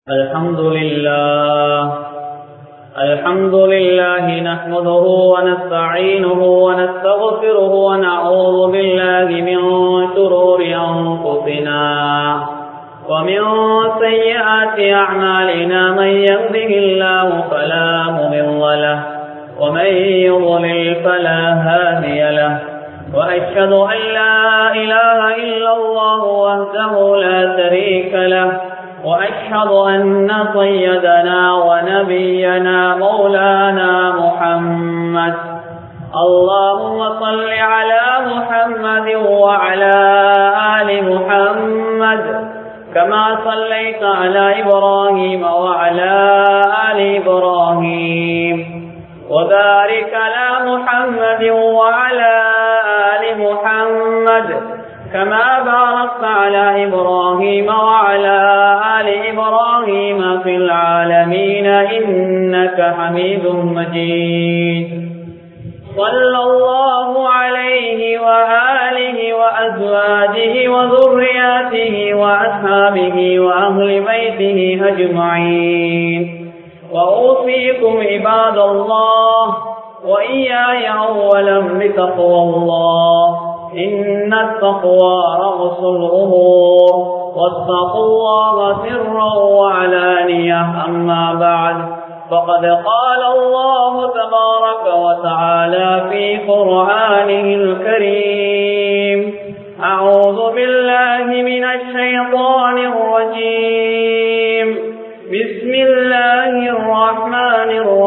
الحمد لله الحمد لله نحمده ونستعينه ونستغفره ونعوذ بالله من شرور أنفسنا ومن سيئات أعمالنا من يهده الله فلا مضل له ومن يضلل فلا هادي له وأشهد أن لا إله إلا الله وحده لا شريك له وأشهد أن سيدنا ونبينا مولانا محمد اللهم صل على محمد وعلى آل محمد كما صليت على إبراهيم وعلى آل إبراهيم وبارك على محمد وعلى آل محمد كما باركت على إبراهيم وعلى آل إبراهيم في العالمين إنك حميد مجيد صلى الله عليه وآله وأزواجه وذرياته وأصحابه وأهل بيته أجمعين وأوصيكم عباد الله وإياي أولا بتقوى الله إن التقوى رأس الأمور واتقوا الله سرا وعلانية أما بعد فقد قال الله تبارك وتعالى في قرآنه الكريم أعوذ بالله من الشيطان الرجيم بسم الله الرحمن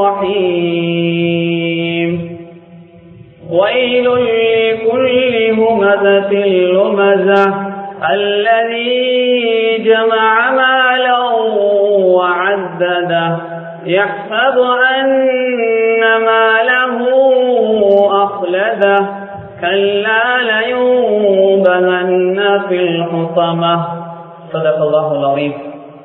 الرحيم ويل لكل همزة لمزة الذي جمع مالا وعدده يحسب أن ماله أخلده كلا لينبذن في الحطمة صدق الله العظيم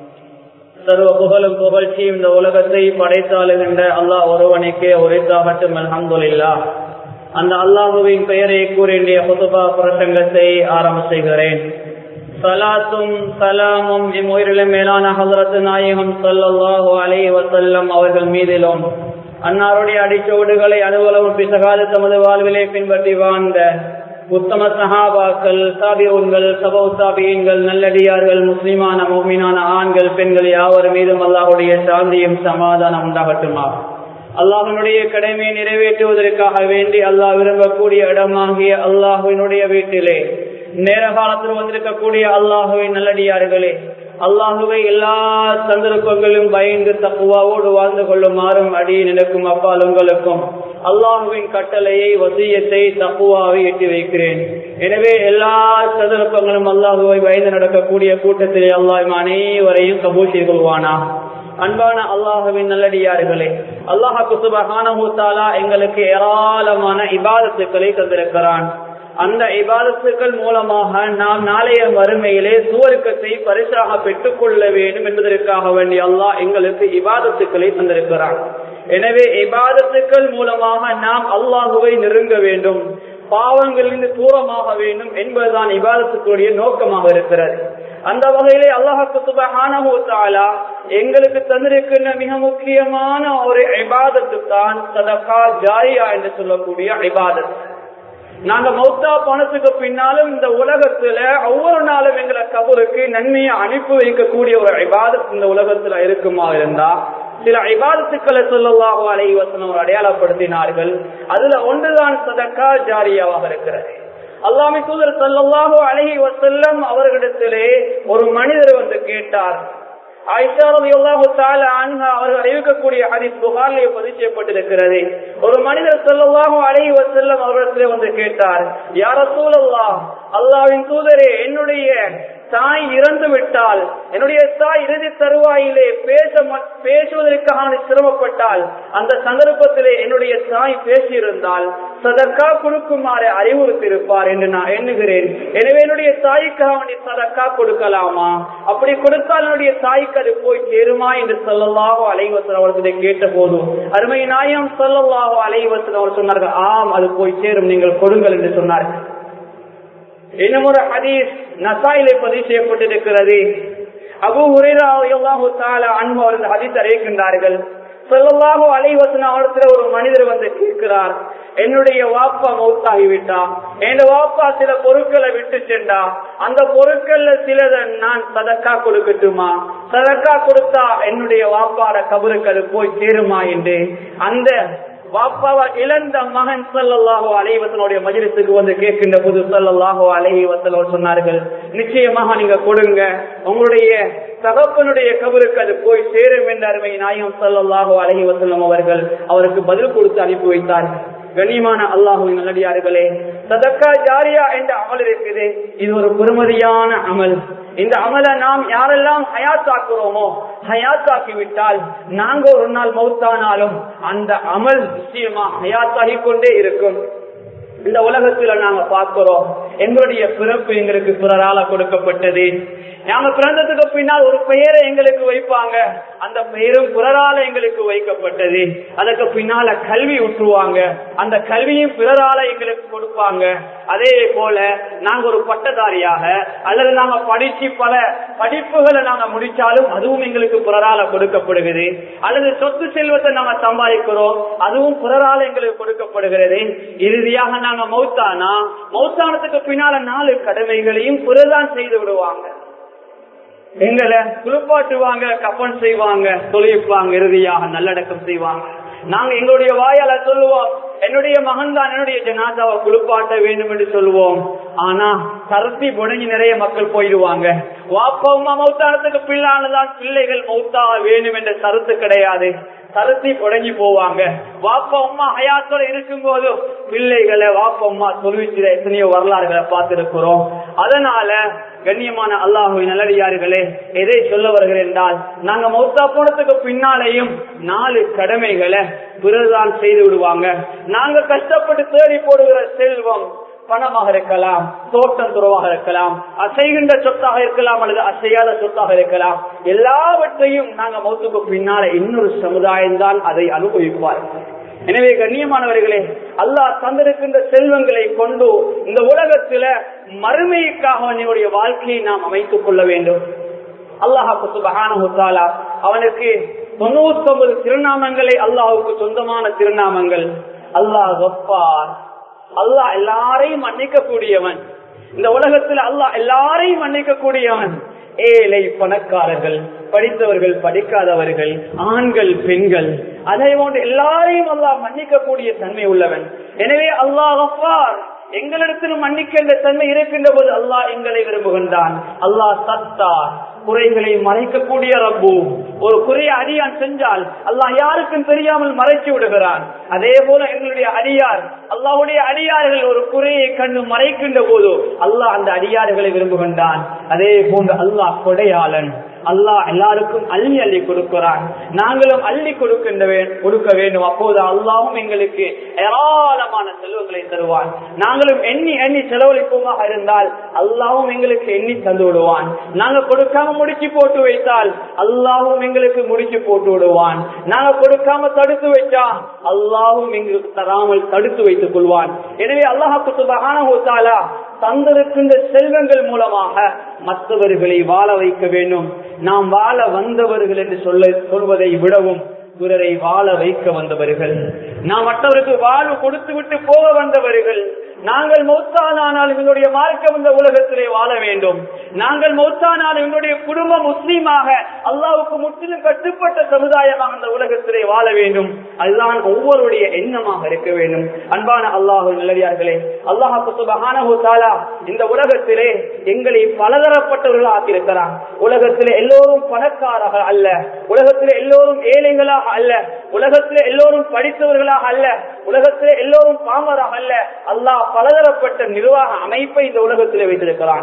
சர்வ புகழும் புகழ்ச்சியும் இந்த உலகத்தை படைத்தாளுகின்ற அல்லாஹ் ஒருவனுக்கே உரைத்தாகட்டும் அல்ஹம்துலில்லா அந்த அல்லாஹுவின் பெயரை கூறிய புதுபா பிரசங்கத்தை ஆரம்ப செய்கிறேன் சலாத்தும் சலாமும் இம்முயிரிலும் மேலான ஹசரத்து நாயகம் சல்லாஹூ அலை வசல்லம் அவர்கள் மீதிலும் அன்னாருடைய அடிச்சோடுகளை அனுகூலம் பிசகாது தமது வாழ்விலே பின்பற்றி வாழ்ந்த உத்தம சஹாபாக்கள் சாபியூன்கள் சபௌ சாபியன்கள் நல்லடியார்கள் முஸ்லிமான மோமினான ஆண்கள் பெண்கள் யாவர் மீதும் அல்லாஹுடைய சாந்தியும் சமாதானம் உண்டாகட்டுமா அல்லாஹினுடைய கடமையை நிறைவேற்றுவதற்காக வேண்டி அல்லாஹ் விரும்பக்கூடிய இடமாகிய அல்லாஹுவினுடைய வீட்டிலே நேர காலத்தில் வந்திருக்கக்கூடிய அல்லாஹுவின் நல்லடியார்களே அல்லாஹுவை எல்லா சந்தர்ப்பங்களும் பயந்து தப்புவாவோடு வாழ்ந்து கொள்ளுமாறும் அடி நினைக்கும் அப்பால் உங்களுக்கும் அல்லாஹுவின் கட்டளையை வசியத்தை தப்புவாவை எட்டி வைக்கிறேன் எனவே எல்லா சந்தர்ப்பங்களும் அல்லாஹுவை பயந்து நடக்கக்கூடிய கூட்டத்திலே அல்லாஹ் அனைவரையும் கபூல் செய்து கொள்வானா அன்பான அல்லாஹுவின் நல்லடியார்களே அல்லாஹு குசுபகானா எங்களுக்கு ஏராளமான இபாதத்துக்களை தந்திருக்கிறான் அந்த இபாதத்துக்கள் மூலமாக நாம் நாளைய மறுமையிலே சுவருக்கத்தை பரிசாக பெற்றுக் கொள்ள வேண்டும் என்பதற்காக வேண்டிய அல்லாஹ் எங்களுக்கு இபாதத்துக்களை தந்திருக்கிறான் எனவே இபாதத்துக்கள் மூலமாக நாம் அல்லாஹுவை நெருங்க வேண்டும் பாவங்களிலிருந்து தூரமாக வேண்டும் என்பதுதான் இபாதத்துக்குரிய நோக்கமாக இருக்கிறது அந்த வகையிலே அல்லாஹு சுபஹானா எங்களுக்கு தந்திருக்கின்ற மிக முக்கியமான ஒரு இபாதத்து தான் சதகா ஜாரியா என்று சொல்லக்கூடிய இபாதத் நாங்க மௌத்தா பணத்துக்கு பின்னாலும் இந்த உலகத்துல ஒவ்வொரு நாளும் எங்களை கபருக்கு நன்மையை அனுப்பி வைக்கக்கூடிய ஒரு இபாதத் இந்த உலகத்துல இருக்குமா இருந்தா சில இபாதத்துக்களை சொல்லலாக அலைவசனம் அடையாளப்படுத்தினார்கள் அதுல ஒன்றுதான் சதக்கா ஜாரியாவாக இருக்கிறது அல்லாமி தூதர் சல்லாஹு அலஹி வசல்லம் அவர்களிடத்திலே ஒரு மனிதர் வந்து கேட்டார் அவர்கள் அறிவிக்கக்கூடிய ஹரிஸ் புகாரிலே பதிவு செய்யப்பட்டிருக்கிறது ஒரு மனிதர் சொல்லவாக அழகி செல்லம் அவரிடத்திலே வந்து கேட்டார் யார சூழல்லா அல்லாவின் தூதரே என்னுடைய தாய் இறந்து விட்டால் என்னுடைய தாய் இறுதி தருவாயிலே பேச பேசுவதற்காக சிரமப்பட்டால் அந்த சந்தர்ப்பத்திலே என்னுடைய தாய் பேசியிருந்தால் சதக்கா கொடுக்குமாறு அறிவுறுத்திருப்பார் என்று நான் எண்ணுகிறேன் எனவே என்னுடைய தாய்க்காக நீ சதக்கா கொடுக்கலாமா அப்படி கொடுத்தால் என்னுடைய தாய்க்கு அது போய் சேருமா என்று சொல்லலாக அலைவசன் அவர்களை கேட்ட போதும் அருமை நாயம் சொல்லலாக அலைவசன் அவர் சொன்னார்கள் ஆம் அது போய் சேரும் நீங்கள் கொடுங்கள் என்று சொன்னார்கள் இன்னும் ஒரு ஹதீஸ் நசாயிலே பதிவு செய்யப்பட்டிருக்கிறது அபு ஹுரேரா ரலியல்லாஹு தஆலா அன்ஹு அவர்கள் ஹதீஸ் அறிவிக்கின்றார்கள் ஸல்லல்லாஹு அலைஹி வஸல்லம் அவரிடத்துல ஒரு மனிதர் வந்து கேட்கிறார் என்னுடைய வாப்பா மௌத்தாகிவிட்டா என் வாப்பா சில பொருட்களை விட்டு சென்றா அந்த பொருட்கள்ல சிலதை நான் சதக்கா கொடுக்கட்டுமா சதக்கா கொடுத்தா என்னுடைய வாப்பாட கபருக்கு அது போய் சேருமா என்று அந்த வாப்பாவா இழந்த மகன் சல்லல்லாஹோ அலைவசனுடைய மஜிலிசுக்கு வந்து கேட்கின்ற போது சல்லல்லாஹோ அலைவசல் சொன்னார்கள் நிச்சயமாக நீங்க கொடுங்க உங்களுடைய தகப்பனுடைய கபருக்கு அது போய் சேரும் என்ற அருமை நாயகம் சல்லல்லாஹோ அலைவசல்லம் அவர்கள் அவருக்கு பதில் கொடுத்து அனுப்பி வைத்தார்கள் கண்ணியமான அல்லாஹுவின் நல்லடியார்களே சதக்கா ஜாரியா என்ற அமல் இருக்குது இது ஒரு பெருமதியான அமல் இந்த அமலை நாம் யாரெல்லாம் ஹயாத்தாக்குறோமோ ஹயாத்தாக்கி விட்டால் நாங்க ஒரு நாள் மௌத்தானாலும் அந்த அமல் நிச்சயமா ஹயாத்தாகி கொண்டே இருக்கும் இந்த உலகத்துல நாங்க பார்க்கிறோம் எங்களுடைய பிறப்பு எங்களுக்கு பிறரால கொடுக்கப்பட்டது நாங்க பிறந்ததுக்கு பின்னால் ஒரு பெயரை எங்களுக்கு வைப்பாங்க அந்த பெயரும் பிறரால எங்களுக்கு வைக்கப்பட்டது அதற்கு பின்னால கல்வி விட்டுருவாங்க அந்த கல்வியும் பிறரால எங்களுக்கு கொடுப்பாங்க அதே போல நாங்க ஒரு பட்டதாரியாக அல்லது நாங்க படிச்சு பல படிப்புகளை நாங்க முடிச்சாலும் அதுவும் எங்களுக்கு பிறரால கொடுக்கப்படுகிறது அல்லது சொத்து செல்வத்தை நாங்க சம்பாதிக்கிறோம் அதுவும் பிறரால எங்களுக்கு கொடுக்கப்படுகிறது இறுதியாக நாங்க மௌத்தானா மௌத்தானத்துக்கு பின்னால நாலு கடமைகளையும் பிறதான் செய்து விடுவாங்க எங்களை குளிப்பாட்டுவாங்க கப்பன் செய்வாங்க தொழிப்பாங்க இறுதியாக நல்லடக்கம் செய்வாங்க நாங்க எங்களுடைய வாயால சொல்லுவோம் என்னுடைய மகன் தான் என்னுடைய ஜனாதாவை குளிப்பாட்ட வேண்டும் என்று சொல்லுவோம் ஆனா கருத்தி புடங்கி நிறைய மக்கள் போயிடுவாங்க வாப்பா அம்மா மௌத்தானத்துக்கு பிள்ளானதான் பிள்ளைகள் மௌத்தாக வேண்டும் என்ற கருத்து கிடையாது கருத்தி புடங்கி போவாங்க வாப்பா அம்மா ஹயாத்தோட இருக்கும் போது பிள்ளைகளை வாப்பா அம்மா சொல்லிச்சிட எத்தனையோ வரலாறுகளை பார்த்திருக்கிறோம் அதனால கண்ணியமான அல்லாஹுவின் நல்லடியார்களே எதை சொல்ல வருகிறேன் என்றால் நாங்க மௌத்தா போனதுக்கு பின்னாலேயும் நாலு கடமைகளை பிறர்தான் செய்து விடுவாங்க நாங்க கஷ்டப்பட்டு தேடி போடுகிற செல்வம் பணமாக இருக்கலாம் தோட்டம் துறவாக இருக்கலாம் அசைகின்ற சொத்தாக இருக்கலாம் அல்லது அசையாத சொத்தாக இருக்கலாம் எல்லாவற்றையும் நாங்க மௌத்துக்கு பின்னால இன்னொரு சமுதாயம் தான் அதை அனுபவிப்பார் எனவே கண்ணியமானவர்களே அல்லாஹ் தந்திருக்கின்ற செல்வங்களை கொண்டு இந்த உலகத்துல மறுமைக்காக என்னுடைய வாழ்க்கையை நாம் அமைத்துக் கொள்ள வேண்டும் அல்லாஹாக்கு சுபகான அவனுக்கு தொண்ணூத்தி ஒன்பது திருநாமங்களை அல்லாஹுக்கு சொந்தமான திருநாமங்கள் அல்லாஹ் கப்பார் அல்லாஹ் எல்லாரையும் மன்னிக்க கூடியவன் இந்த உலகத்தில் அல்லாஹ் எல்லாரையும் மன்னிக்க கூடியவன் ஏழை பணக்காரர்கள் படித்தவர்கள் படிக்காதவர்கள் ஆண்கள் பெண்கள் அதே போன்று எல்லாரையும் அல்லாஹ் மன்னிக்க கூடிய தன்மை உள்ளவன் எனவே அல்லாஹ் எங்களிடத்திலும் மன்னிக்கின்ற தன்மை இருக்கின்ற போது அல்லாஹ் எங்களை விரும்புகின்றான் அல்லாஹ் சத்தார் குறைகளை மறைக்கக்கூடிய ரப்பு ஒரு குறைய அடியான் செஞ்சால் அல்லாஹ் யாருக்கும் தெரியாமல் மறைச்சு விடுகிறான் அதே போல எங்களுடைய அடியார் அல்லாஹுடைய அடியார்கள் ஒரு குறையை கண்டு மறைக்கின்ற போது அல்லாஹ் அந்த அடியார்களை விரும்புகின்றான் அதே போன்று அல்லாஹ் கொடையாளன் அல்லாஹ் எல்லாருக்கும் அள்ளி அள்ளி கொடுக்கிறான் நாங்களும் அள்ளி கொடுக்கின்ற கொடுக்க வேண்டும் அப்போது அல்லாவும் எங்களுக்கு ஏராளமான செல்வங்களை தருவான் நாங்களும் எண்ணி எண்ணி செலவழிப்போமாக இருந்தால் அல்லாவும் எங்களுக்கு எண்ணி தந்து விடுவான் நாங்க கொடுக்காம முடிச்சு போட்டு வைத்தால் அல்லாவும் எங்களுக்கு முடிச்சு போட்டு விடுவான் நாங்க கொடுக்காம தடுத்து வைச்சா அல்லாவும் எங்களுக்கு தராமல் தடுத்து வைத்துக் கொள்வான் எனவே அல்லாஹாக்கு சுபகான ஹோத்தாலா தந்திருக்கின்ற செல்வங்கள் மூலமாக மற்றவர்களை வாழ வைக்க வேண்டும் நாம் வாழ வந்தவர்கள் என்று சொல்ல சொல்வதை விடவும் பிறரை வாழ வைக்க வந்தவர்கள் நாம் மற்றவருக்கு வாழ்வு கொடுத்து விட்டு போக வந்தவர்கள் நாங்கள் மௌத்தானால் எங்களுடைய மார்க்கம் இந்த உலகத்திலே வாழ வேண்டும் நாங்கள் மௌத்தானால் எங்களுடைய குடும்பம் முஸ்லீமாக அல்லாவுக்கு முற்றிலும் கட்டுப்பட்ட சமுதாயமாக இந்த உலகத்திலே வாழ வேண்டும் அதுதான் ஒவ்வொருடைய எண்ணமாக இருக்க வேண்டும் அன்பான அல்லாஹு நல்லடியார்களே அல்லாஹாக்கு சுபகானா இந்த உலகத்திலே எங்களை பலதரப்பட்டவர்கள் ஆக்கியிருக்கிறான் உலகத்திலே எல்லோரும் பணக்காரர்கள் அல்ல உலகத்திலே எல்லோரும் ஏழைகளாக அல்ல உலகத்திலே எல்லோரும் படித்தவர்களாக அல்ல உலகத்திலே எல்லோரும் பாமராக அல்ல அல்லாஹ் பலதரப்பட்ட நிர்வாக அமைப்பை இந்த உலகத்திலே வைத்திருக்கிறான்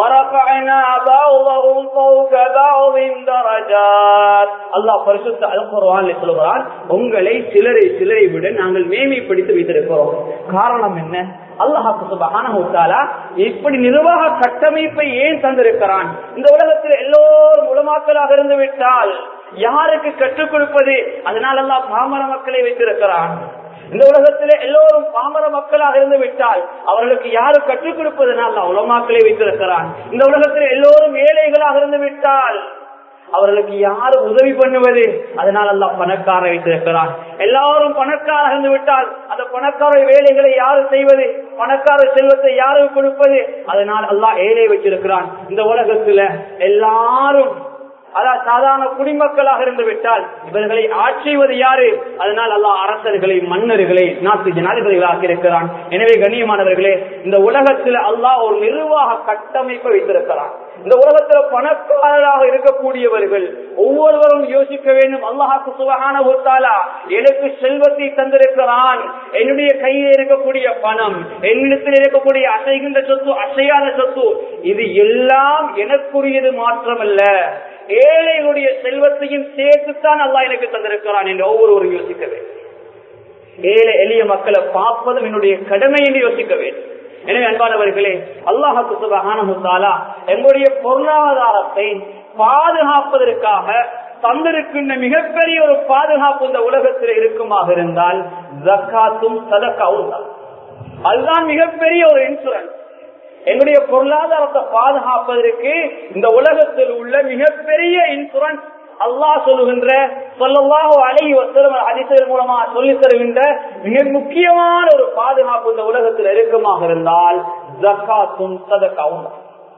அல்லாஹ் பரிசுத்த அல்குர்வான் சொல்கிறான் உங்களை சிலரை சிலரை விட நாங்கள் மேமைப்படுத்தி வைத்திருக்கிறோம் காரணம் என்ன அல்லாஹாக்கு சுபகான இப்படி நிர்வாக கட்டமைப்பை ஏன் தந்திருக்கிறான் இந்த உலகத்தில் எல்லோரும் உலமாக்கலாக இருந்து விட்டால் யாருக்கு கற்றுக் கொடுப்பது அதனால் எல்லாம் பாமர மக்களை வைத்திருக்கிறான் இந்த உலகத்திலே எல்லோரும் பாமர மக்களாக இருந்து விட்டால் அவர்களுக்கு யாரு கற்றுக் கொடுப்பதனால் உலமாக்களை வைத்திருக்கிறான் இந்த உலகத்தில் எல்லோரும் ஏழைகளாக இருந்து விட்டால் அவர்களுக்கு யாரு உதவி பண்ணுவது அதனால் அல்லாஹ் பணக்கார வைத்திருக்கிறான் எல்லாரும் பணக்கார இருந்து விட்டால் அந்த பணக்கார வேலைகளை யாரு செய்வது பணக்கார செல்வத்தை யாருக்கு கொடுப்பது அதனால் அல்லாஹ் ஏழை வச்சிருக்கிறான் இந்த உலகத்துல எல்லாரும் அதாவது சாதாரண குடிமக்களாக இருந்து விட்டால் இவர்களை ஆட்சிவது யாரு அதனால் அல்லாஹ் அரசர்களை மன்னர்களை நாட்டு ஜனாதிபதிகளாக இருக்கிறான் எனவே கண்ணியமானவர்களே இந்த உலகத்தில் அல்லாஹ் ஒரு நிர்வாக கட்டமைப்பை வைத்திருக்கிறான் இந்த உலகத்துல பணக்காரராக இருக்கக்கூடியவர்கள் ஒவ்வொருவரும் யோசிக்க வேண்டும் அல்லாஹாக்கு சுபகான ஒத்தாலா எனக்கு செல்வத்தை தந்திருக்கிறான் என்னுடைய கையில் இருக்கக்கூடிய பணம் என்னிடத்தில் இருக்கக்கூடிய அசைகின்ற சொத்து அசையாத சொத்து இது எல்லாம் எனக்குரியது மாத்திரமல்ல ஏழைகளுடைய செல்வத்தையும் சேர்த்துத்தான் அல்லா எனக்கு தந்திருக்கிறான் என்று ஒவ்வொருவரும் யோசிக்க வேண்டும் ஏழை எளிய மக்களை பார்ப்பதும் என்னுடைய கடமை என்று யோசிக்க வேண்டும் எனவே அன்பானவர்களே அல்லாஹாக்கு சுபகானா எங்களுடைய பொருளாதாரத்தை பாதுகாப்பதற்காக தந்திருக்கின்ற மிகப்பெரிய ஒரு பாதுகாப்பு இந்த உலகத்தில் இருக்குமாக இருந்தால் ஜக்காத்தும் சதக்காவும் தான் அதுதான் மிகப்பெரிய ஒரு இன்சூரன்ஸ் எங்களுடைய பொருளாதாரத்தை பாதுகாப்பதற்கு இந்த உலகத்தில் உள்ள மிகப்பெரிய இன்சூரன்ஸ் அல்லாஹ் சொல்லுகின்ற சொல்லவாக அழகி வசலம் அதிசயம் மூலமா சொல்லி தருகின்ற மிக முக்கியமான ஒரு பாதுகாப்பு இந்த உலகத்தில் இருக்குமாக இருந்தால் ஜக்காத்தும் சதக்காவும்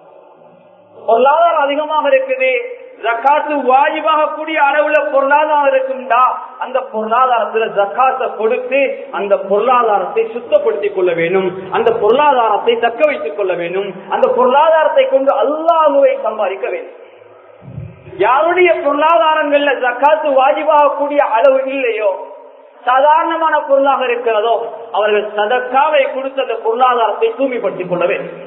பொருளாதாரம் அதிகமாக இருக்குது ஜக்காத்து வாஜிபாக கூடிய அளவுல பொருளாதாரம் இருக்கும்டா அந்த பொருளாதாரத்துல ஜக்காத்தை கொடுத்து அந்த பொருளாதாரத்தை சுத்தப்படுத்திக் கொள்ள வேண்டும் அந்த பொருளாதாரத்தை தக்க வைத்துக் கொள்ள வேண்டும் அந்த பொருளாதாரத்தை கொண்டு அல்லாஹுவை சம்பாதிக்க வேண்டும் யாருடைய பொருளாதாரங்கள்ல ஜக்காத்து வாஜிபாக கூடிய அளவு இல்லையோ சாதாரணமான பொருளாக இருக்கிறதோ அவர்கள் சதக்காவை கொடுத்து அந்த பொருளாதாரத்தை தூய்மைப்படுத்திக் கொள்ள வேண்டும்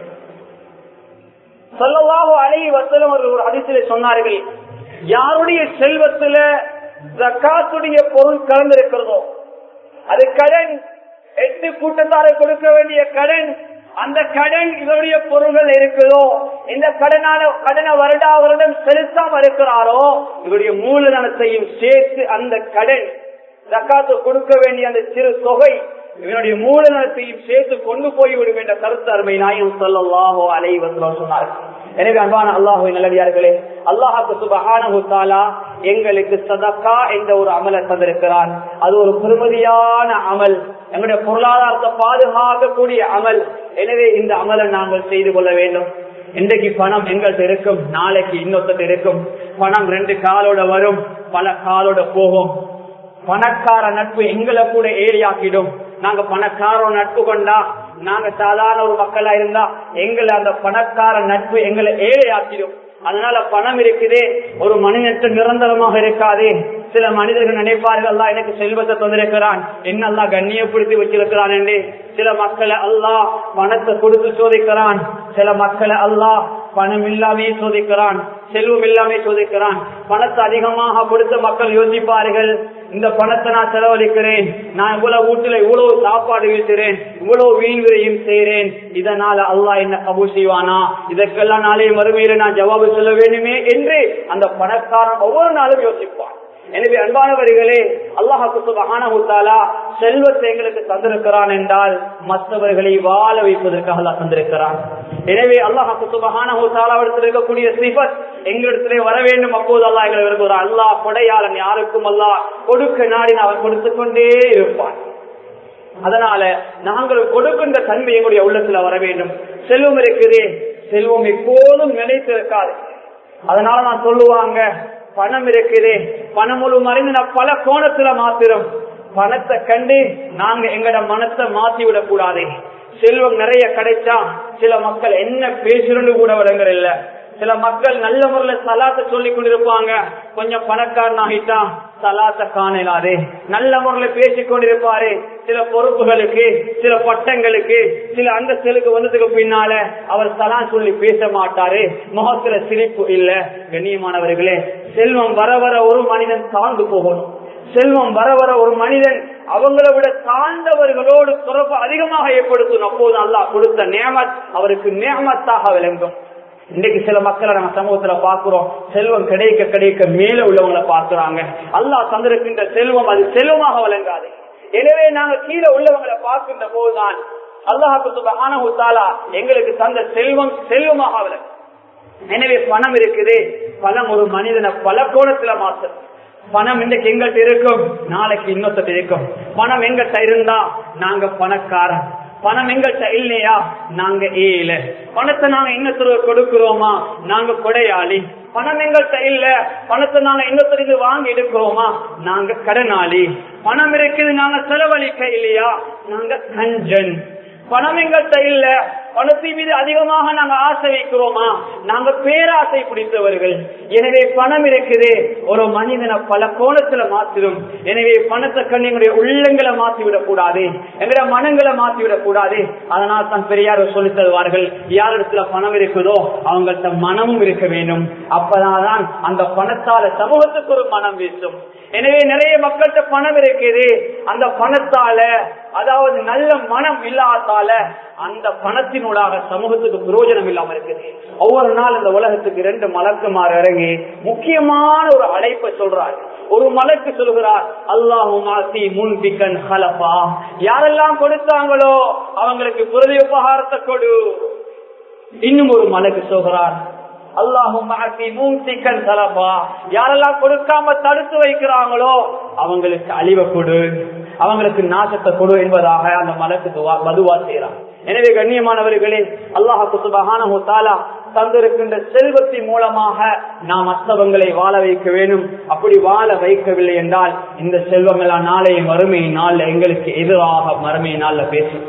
சொல்லவாக அழகி வசலம் அவர்கள் ஒரு அதிசயில சொன்னார்கள் யாருடைய செல்வத்துல ஜக்காத்துடைய பொருள் கலந்திருக்கிறதோ அது கடன் எட்டு கூட்டத்தாரை கொடுக்க வேண்டிய கடன் அந்த கடன் இவருடைய பொருள்கள் இருக்குதோ இந்த கடனால கடனை வருடா வருடம் செலுத்தாம இருக்கிறாரோ இவருடைய மூலதனத்தையும் சேர்த்து அந்த கடன் ஜக்காத்து கொடுக்க வேண்டிய அந்த சிறு தொகை இவனுடைய மூலதனத்தையும் சேர்த்து கொண்டு போய்விடும் என்ற கருத்து அருமை நாயும் சொல்லலாஹோ அலை வந்து சொன்னார் எனவே அன்பான அல்லாஹுவின் நல்லடியார்களே அல்லாஹாக்கு சுபஹானா எங்களுக்கு சதக்கா என்ற ஒரு அமலை தந்திருக்கிறான் அது ஒரு பெருமதியான அமல் எங்களுடைய பொருளாதாரத்தை பாதுகாக்கக்கூடிய அமல் எனவே இந்த அமலை நாங்கள் செய்து கொள்ள வேண்டும் இன்றைக்கு பணம் எங்கள்கிட்ட இருக்கும் நாளைக்கு இன்னொருத்த இருக்கும் பணம் ரெண்டு காலோட வரும் பல காலோட போகும் பணக்கார நட்பு எங்களை கூட ஏரியாக்கிடும் நாங்க பணக்கார நட்பு கொண்டா நாங்க சாதாரண ஒரு மக்களா இருந்தா எங்களை அந்த பணக்கார நட்பு எங்களை ஏழையாக்கிடும் அதனால பணம் இருக்குதே ஒரு மனிதனுக்கு நிரந்தரமாக இருக்காது சில மனிதர்கள் நினைப்பார்கள் அல்லா எனக்கு செல்வத்தை தந்திருக்கிறான் என்னெல்லாம் கண்ணியப்படுத்தி வச்சிருக்கிறான் என்று சில மக்களை அல்லாஹ் பணத்தை கொடுத்து சோதிக்கிறான் சில மக்களை அல்லாஹ் பணம் இல்லாமே சோதிக்கிறான் செல்வம் இல்லாமே சோதிக்கிறான் பணத்தை அதிகமாக கொடுத்த மக்கள் யோசிப்பார்கள் இந்த பணத்தை நான் செலவழிக்கிறேன் நான் இவ்வளவு வீட்டுல இவ்வளவு சாப்பாடு வீசுறேன் இவ்வளவு வீண் விரையும் செய்கிறேன் இதனால அல்லாஹ் என்ன கபூல் செய்வானா இதற்கெல்லாம் நாளே மறுமையில நான் ஜவாபு சொல்ல வேண்டுமே என்று அந்த பணக்காரன் ஒவ்வொரு நாளும் யோசிப்பான் எனவே அன்பானவர்களே அல்லாஹாலா செல்வத்தை எங்களுக்கு தந்திருக்கிறான் என்றால் மற்றவர்களை வாழ வைப்பதற்காக அல்லா தந்திருக்கிறான் எனவே அல்லாஹாலத்தில் இருக்கக்கூடிய சிபத் எங்களிடத்திலே வர வேண்டும் அப்போது அல்லா எங்களை விரும்புகிறார் அல்லாஹ் கொடையாளன் யாருக்கும் அல்லாஹ் கொடுக்க நாடின் அவர் கொடுத்து கொண்டே இருப்பான் அதனால நாங்கள் கொடுக்கின்ற தன்மை எங்களுடைய உள்ளத்துல வர வேண்டும் செல்வம் இருக்குதே செல்வம் எப்போதும் நினைத்திருக்காது அதனால நான் சொல்லுவாங்க பணம் இருக்குதே பணம் முழு மறைந்து நான் பல கோணத்துல மாத்திரம் பணத்தை கண்டு நாங்க எங்கட மனத்தை மாத்தி விடக் கூடாது செல்வம் நிறைய கிடைச்சா சில மக்கள் என்ன பேசுறன்னு கூட விளங்குற இல்ல சில மக்கள் நல்ல முறையில சலாத்த சொல்லி கொண்டிருப்பாங்க கொஞ்சம் பணக்காரன் ஆகிட்டா சலாத்த காணலாது நல்ல முறையில பேசிக் கொண்டிருப்பாரு சில பொறுப்புகளுக்கு சில பட்டங்களுக்கு சில அந்தஸ்தலுக்கு வந்ததுக்கு பின்னால அவர் சலான் சொல்லி பேச மாட்டாரு முகத்துல சிரிப்பு இல்ல கண்ணியமானவர்களே செல்வம் வர வர ஒரு மனிதன் தாழ்ந்து போகணும் செல்வம் வர வர ஒரு மனிதன் அவங்களை விட தாழ்ந்தவர்களோடு தொடர்பு அதிகமாக ஏற்படுத்தும் அப்போது அல்லாஹ் கொடுத்த நேமத் அவருக்கு நேமத்தாக விளங்கும் இன்னைக்கு சில மக்களை நம்ம சமூகத்துல பாக்குறோம் செல்வம் கிடைக்க கிடைக்க மேல உள்ளவங்களை பாக்குறாங்க அல்லாஹ் தந்திருக்கின்ற செல்வம் அது செல்வமாக விளங்காது எனவே நாங்க கீழே உள்ளவங்களை பார்க்கின்ற போதுதான் அல்லாஹாக்கு எங்களுக்கு தந்த செல்வம் செல்வமாக விளங்கும் எனவே பணம் இருக்குது பணம் ஒரு மனிதனை பல கோணத்துல மாற்றும் பணம் இன்றைக்கு எங்கள்கிட்ட இருக்கும் நாளைக்கு இன்னொருத்த இருக்கும் பணம் எங்கள்கிட்ட இருந்தா நாங்க பணக்காரன் பணம் எங்கள்கிட்ட இல்லையா நாங்க ஏழை பணத்தை நாங்க இன்னொருத்தர் கொடுக்கிறோமா நாங்க கொடையாளி பணம் எங்கள்கிட்ட இல்ல பணத்தை நாங்க இன்னொருத்தருக்கு வாங்கி எடுக்கிறோமா நாங்க கடனாளி பணம் இருக்குது நாங்க செலவழிக்க இல்லையா நாங்க கஞ்சன் பணம் எங்கள்கிட்ட இல்ல பணத்தின் மீது அதிகமாக நாங்க ஆசை வைக்கிறோமா நாங்க பேராசை பிடித்தவர்கள் எனவே பணம் இருக்குது ஒரு மனிதனை பல கோணத்துல மாத்திடும் எனவே பணத்தை கண்ணினுடைய உள்ளங்களை மாத்தி விடக்கூடாது எங்களுடைய மனங்களை மாத்தி விடக்கூடாது அதனால் தான் பெரியார் சொல்லி தருவார்கள் யார் இடத்துல பணம் இருக்குதோ அவங்கள்ட்ட மனமும் இருக்க வேண்டும் அப்பதான் அந்த பணத்தால சமூகத்துக்கு ஒரு மனம் வீசும் எனவே நிறைய மக்கள்கிட்ட பணம் இருக்குது அந்த பணத்தால அதாவது நல்ல மனம் இல்லாதால அந்த பணத்தினூடாக சமூகத்துக்கு பிரயோஜனம் இல்லாம இருக்குது ஒவ்வொரு நாள் இந்த உலகத்துக்கு ரெண்டு மலக்குமார் இறங்கி முக்கியமான ஒரு அழைப்பை சொல்றாரு ஒரு மலக்கு சொல்கிறார் அல்லாஹுமாசி முன்பிக்கன் ஹலபா யாரெல்லாம் கொடுத்தாங்களோ அவங்களுக்கு புரதி உபகாரத்தை கொடு இன்னும் ஒரு மலக்கு சொல்கிறார் அல்லாஹும் யாரெல்லாம் கொடுக்காம தடுத்து வைக்கிறாங்களோ அவங்களுக்கு அழிவை கொடு அவங்களுக்கு நாசத்தை கொடு என்பதாக அந்த மலத்துக்கு மதுவா செய்யறான் எனவே கண்ணியமானவர்களே அல்லாஹு சுபகான தந்திருக்கின்ற செல்வத்தின் மூலமாக நாம் மற்றவங்களை வாழ வைக்க வேண்டும் அப்படி வாழ வைக்கவில்லை என்றால் இந்த செல்வம் எல்லாம் நாளைய மறுமை நாள்ல எங்களுக்கு எதிராக மறுமை நாள்ல பேசும்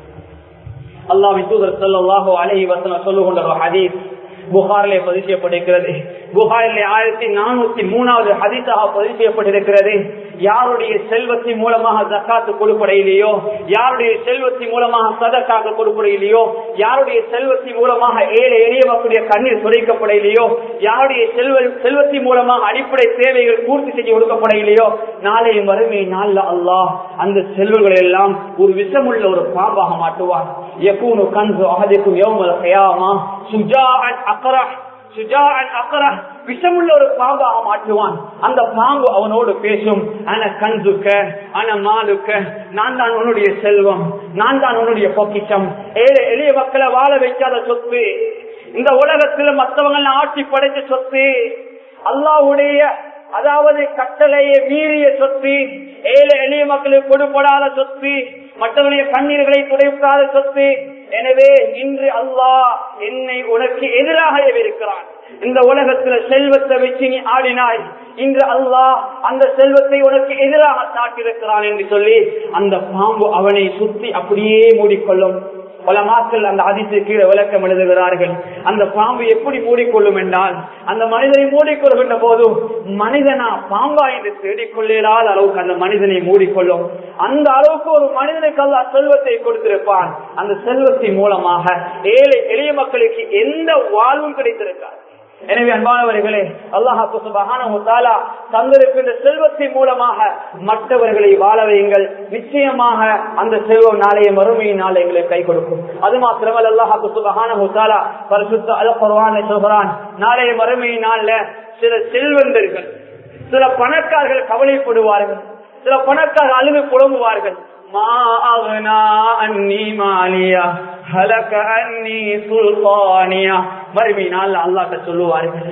அல்லாவின் தூதர் செல்லாஹோ அழகி வசனம் சொல்லுகின்ற ஒரு ஹதீஸ் புகாரிலே பதிவு செய்யப்பட்டிருக்கிறது புகாரிலே ஆயிரத்தி நானூத்தி மூணாவது ஹதிசாக பதிவு செய்யப்பட்டிருக்கிறது யாருடைய செல்வத்தின் மூலமாக ஜக்காத்து கொடுப்படையிலேயோ யாருடைய செல்வத்தின் மூலமாக சதக்காக கொடுப்படையிலேயோ யாருடைய செல்வத்தின் மூலமாக ஏழை எளிய மக்களுடைய கண்ணீர் துடைக்கப்படையிலையோ யாருடைய செல்வ செல்வத்தின் மூலமாக அடிப்படை தேவைகள் பூர்த்தி செய்ய கொடுக்கப்படையிலையோ நாளைய மறுமை நாள்ல அல்லாஹ் அந்த செல்வங்கள் எல்லாம் ஒரு விஷமுள்ள ஒரு பாம்பாக மாட்டுவார் யகூனு கன்சு அகதிக்கும் யௌமல் கயாமா சுஜாஅன் அக்ரா சுஜாஅன் அக்ரா விஷமுள்ள ஒரு பாம்பாக மாற்றுவான் அந்த பாம்பு அவனோடு பேசும் அன கஞ்சுக்க அன மாலுக்க நான் தான் உன்னுடைய செல்வம் நான் தான் உன்னுடைய பொக்கிஷம் ஏழை எளிய மக்களை வாழ வைக்காத சொத்து இந்த உலகத்துல மற்றவங்க ஆட்சி படைத்த சொத்து அல்லாவுடைய அதாவது கட்டளையை மீறிய சொத்து ஏழை எளிய மக்களுக்கு கொடுப்படாத சொத்து மற்றவருடைய கண்ணீர்களை துடைக்காத சொத்து எனவே இன்று அல்லாஹ் என்னை உனக்கு எதிராக இருக்கிறான் இந்த உலகத்துல செல்வத்தை வச்சு நீ ஆடினாய் இன்று அல்லாஹ் அந்த செல்வத்தை உனக்கு எதிராக சாட்டியிருக்கிறான் என்று சொல்லி அந்த பாம்பு அவனை சுத்தி அப்படியே மூடிக்கொள்ளும் பல மாக்கள் அந்த அதித்து கீழே விளக்கம் எழுதுகிறார்கள் அந்த பாம்பு எப்படி மூடிக்கொள்ளும் என்றால் அந்த மனிதனை மூடிக்கொள்கின்ற போது மனிதனா பாம்பா என்று தேடிக்கொள்ளாத அளவுக்கு அந்த மனிதனை மூடிக்கொள்ளும் அந்த அளவுக்கு ஒரு மனிதனுக்கு அல்ல செல்வத்தை கொடுத்திருப்பான் அந்த செல்வத்தின் மூலமாக ஏழை எளிய மக்களுக்கு எந்த வாழ்வும் கிடைத்திருக்காது எனவே அன்பானவர்களே அல்லாஹாக்கு சுபகான தந்திருக்கின்ற செல்வத்தின் மூலமாக மற்றவர்களை வாழ வையுங்கள் நிச்சயமாக அந்த செல்வம் நாளைய மறுமையினால் எங்களுக்கு கை கொடுக்கும் அது மாத்திரமல் அல்லாஹாக்கு சுபகான முத்தாலா பரிசுத்த அல குர்வானை சொல்கிறான் நாளைய மறுமையினால சில செல்வந்தர்கள் சில பணக்காரர்கள் கவலைப்படுவார்கள் சில பணக்காரர்கள் அழுது புலம்புவார்கள் மா அகுனா அன்னி மாலியா ஹலக அன்னி சுல்தானியா மறுமை நாள் அல்லாட்ட சொல்லுவார்கள்